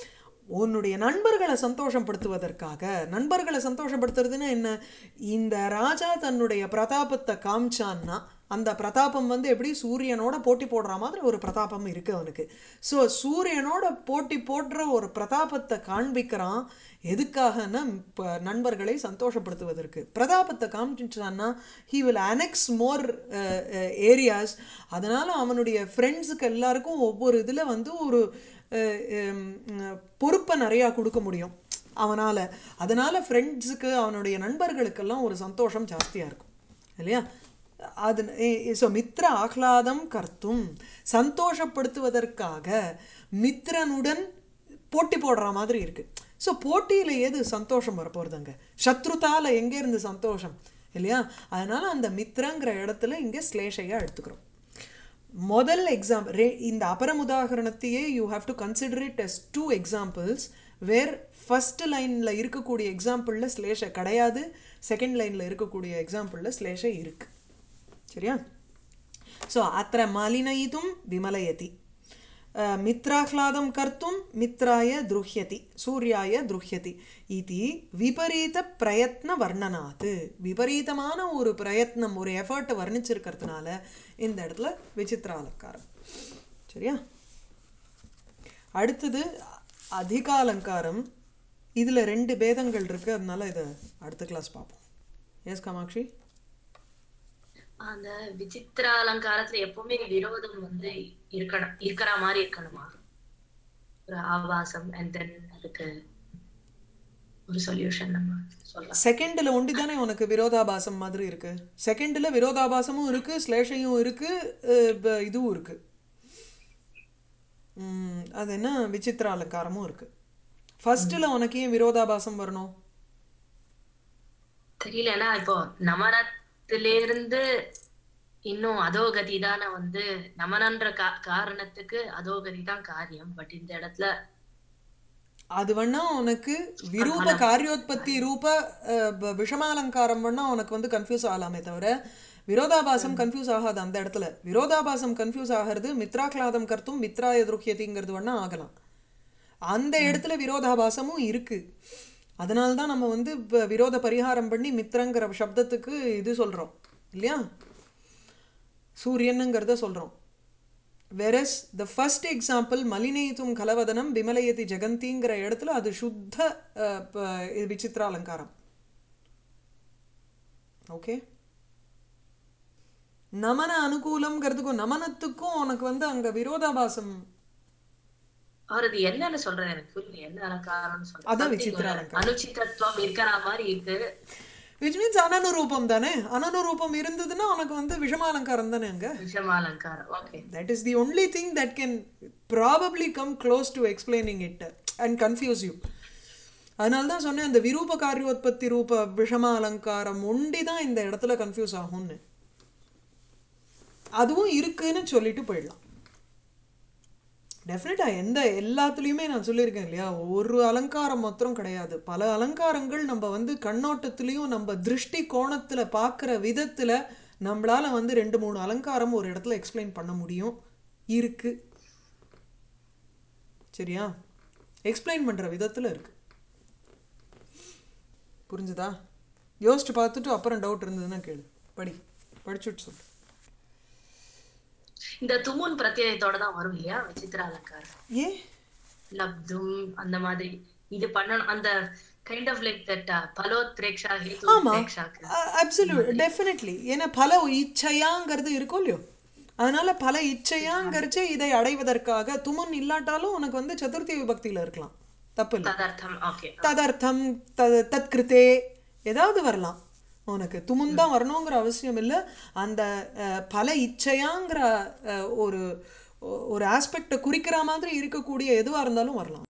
[SPEAKER 1] உன்னுடைய நண்பர்களை சந்தோஷப்படுத்துவதற்காக நண்பர்களை சந்தோஷப்படுத்துறதுன்னா என்ன இந்த ராஜா தன்னுடைய பிரதாபத்தை காமிச்சான்னா அந்த பிரதாபம் வந்து எப்படி சூரியனோட போட்டி போடுற மாதிரி ஒரு பிரதாபம் இருக்கு அவனுக்கு ஸோ சூரியனோட போட்டி போடுற ஒரு பிரதாபத்தை காண்பிக்கிறான் எதுக்காகன்னா இப்போ நண்பர்களை சந்தோஷப்படுத்துவதற்கு பிரதாபத்தை காமிச்சான்னா he will annex more areas அதனால் அவனுடைய ஃப்ரெண்ட்ஸுக்கு எல்லாருக்கும் ஒவ்வொரு இதில் வந்து ஒரு அஹ், ஹம், பொறுப்பை நிறையா கொடுக்க முடியும் அவனால் அதனால் ஃப்ரெண்ட்ஸுக்கு அவனுடைய நண்பர்களுக்கெல்லாம் ஒரு சந்தோஷம் ஜாஸ்தியாக இருக்கும் இல்லையா அது ஸோ மித்ர ஆஹ்லாதம் கர்த்தும் சந்தோஷப்படுத்துவதற்காக மித்ரனுடன் போட்டி போடுற மாதிரி இருக்கு ஸோ போட்டியில் எது சந்தோஷம் வரப்போகிறதுங்க சத்ருதால எங்கேருந்து சந்தோஷம் இல்லையா அதனால அந்த மித்ரங்கிற இடத்துல இங்கே ஸ்லேஷையாக எடுத்துக்கிறோம் முதல் எக்ஸாம் ரே இந்த அபரம் உதாகரணத்தையே you have to consider it as two examples where first லைனில் இருக்கக்கூடிய எக்ஸாம்பிளில் ஸ்லேஷ கிடையாது செகண்ட் லைனில் இருக்கக்கூடிய எக்ஸாம்பிளில் ஸ்லேஷ இருக்கு சரியா ஸோ அத்திர மலினயித்தும் விமலயதி அஹ், மித்ராஹ்லாதம் கர்த்தும் மித்ராய துருஹ்யதி சூர்யாய துருஹ்யதி இது விபரீத பிரயத்ன வர்ணனாது விபரீதமான ஒரு பிரயத்னம் ஒரு எஃபர்ட்டை வர்ணிச்சிருக்கிறதுனால இந்த இடத்துல விசித்திர அலங்காரம் சரியா அடுத்தது அதிகாலங்காரம் இதில் ரெண்டு பேதங்கள் இருக்குது அதனால இதை அடுத்த கிளாஸ் பார்ப்போம் எஸ் காமாட்சி
[SPEAKER 2] அந்த விசித்திர அலங்காரத்துல எப்பவுமே விரோதம் வந்து இருக்கணும் இருக்கிற மாதிரி இருக்கணுமா ஒரு ஆபாசம் அண்ட் தென் அதுக்கு ஒரு சொல்யூஷன் நம்ம சொல்லலாம்
[SPEAKER 1] செகண்டில் ஒண்டி தானே உனக்கு விரோதாபாசம் மாதிரி இருக்கு செகண்டில் விரோதாபாசமும் இருக்கு ஸ்லேஷையும் இருக்கு அஹ் ப- இதுவும் இருக்கு ம், அது என்ன விசித்திர அலங்காரமும் இருக்கு ஃபர்ஸ்டில் உனக்கு ஏன் விரோதாபாசம் வரணும்
[SPEAKER 2] தெரியல ஏன்னா இப்போ நமனத்திலிருந்து இன்னும் அதோகதி தானே வந்து நமனன்ற கா காரணத்துக்கு அதோகதி தான் காரியம் பட் இந்த இடத்துல
[SPEAKER 1] அது வேணா உனக்கு விரூப காரியோத்பத்தி ரூப அஹ், ப- விஷமாலங்காரம் வேணா உனக்கு வந்து கன்ஃபியூஸ் ஆகலாமே தவிர விரோதாபாசம் கன்ஃபியூஸ் ஆகாது அந்த இடத்துல விரோதாபாசம் கன்ஃபியூஸ் ஆகிறது மித்ராக்லாதம் கர்த்தும் மித்ராய துருக்கியதிங்கிறது வேணா ஆகலாம் அந்த இடத்துல விரோதாபாசமும் இருக்கு அதனால தான் நம்ம வந்து இப்ப விரோத பரிகாரம் பண்ணி மித்ரங்கிற சப்தத்துக்கு இது சொல்றோம் இல்லையா சூரியனுங்கிறத சொல்றோம் வெரஸ் த ஃபர்ஸ்ட் எக்ஸாம்பிள் மலினயித்தும் கலவதனம் விமலயதி ஜெகந்திங்கிற இடத்துல அது சுத்த அஹ், ப- இது விசித்திர அலங்காரம் ஓகே நமன அனுகூலம்ங்கிறதுக்கும் நமனத்துக்கும் உனக்கு வந்து அங்க விரோதாபாசம்
[SPEAKER 2] அவர் அது என்னன்னு சொல்றது எனக்கு புரியல என்ன அலங்காரம்னு
[SPEAKER 1] அதான்
[SPEAKER 2] சொல்றது
[SPEAKER 1] விசித்திர அலங்காரம்.
[SPEAKER 2] அனுச்சிதத்துவம் இருக்கிற மாதிரி இருக்கு
[SPEAKER 1] விச் மீன்ஸ் அனனுரூபம் தானே அனனுரூபம் இருந்ததுன்னா உனக்கு வந்து விஷமாலங்காரம் தானே அங்க
[SPEAKER 2] விஷம அலங்காரம் okay
[SPEAKER 1] that is the only thing that can probably come close to explaining it and confuse you அதனால தான் சொன்னேன் அந்த விரூப காரியோத்பத்தி ரூப விஷம அலங்காரம் ஒண்டி தான் இந்த இடத்துல கன்ஃபியூஸ் ஆகும்னு அதுவும் இருக்குன்னு சொல்லிட்டு போயிடலாம் டெஃபினட்டா எந்த எல்லாத்துலேயுமே நான் சொல்லியிருக்கேன் இல்லையா ஒரு அலங்காரம் மாத்திரம் கிடையாது பல அலங்காரங்கள் நம்ம வந்து கண்ணோட்டத்துலேயும் நம்ம திருஷ்டி கோணத்தில் பார்க்குற விதத்தில் நம்மளால வந்து ரெண்டு மூணு அலங்காரம் ஒரு இடத்துல எக்ஸ்பிளைன் பண்ண முடியும் இருக்கு சரியா எக்ஸ்பிளைன் பண்ணுற விதத்தில் இருக்கு புரிஞ்சுதா யோசிச்சு பார்த்துட்டு அப்புறம் டவுட் இருந்ததுன்னா கேளு படி படிச்சுட்டு சொல்லு
[SPEAKER 2] இந்த துமுன் பிரத்யயத்தோட தான் வரும் இல்லையா விசித்திர அலங்காரம்
[SPEAKER 1] ஏன்
[SPEAKER 2] லப்தும் அந்த மாதிரி இது பண்ணணும் அந்த கைண்ட் ஆஃப் லைக் தட் பலோத்ரேக்ஷா ஹேது
[SPEAKER 1] ஆமா
[SPEAKER 2] பிரேக்ஷாக்கு
[SPEAKER 1] அப்சல்யூட் டெஃபினெட்லி ஏன்னா பல இச்சையாங்கிறது இருக்கும் இல்லையோ அதனால பல இச்சையாங்கிறச்சு இதை அடைவதற்காக துமுன் இல்லாட்டாலும் உனக்கு வந்து சதுர்த்தி விபக்தியில இருக்கலாம் தப்பு இல்லை
[SPEAKER 2] ததர்த்தம் ஓகே
[SPEAKER 1] ததர்த்தம் தத் தத்கிருத்தே ஏதாவது வரலாம் உனக்கு துமுன் தான் வரணுங்கிற அவசியம் இல்லை அந்த அஹ், பல இச்சையாங்கிற அஹ், ஒரு ஒரு ஆஸ்பெக்டை குறிக்கிற மாதிரி இருக்கக்கூடிய எதுவாக இருந்தாலும் வரலாம்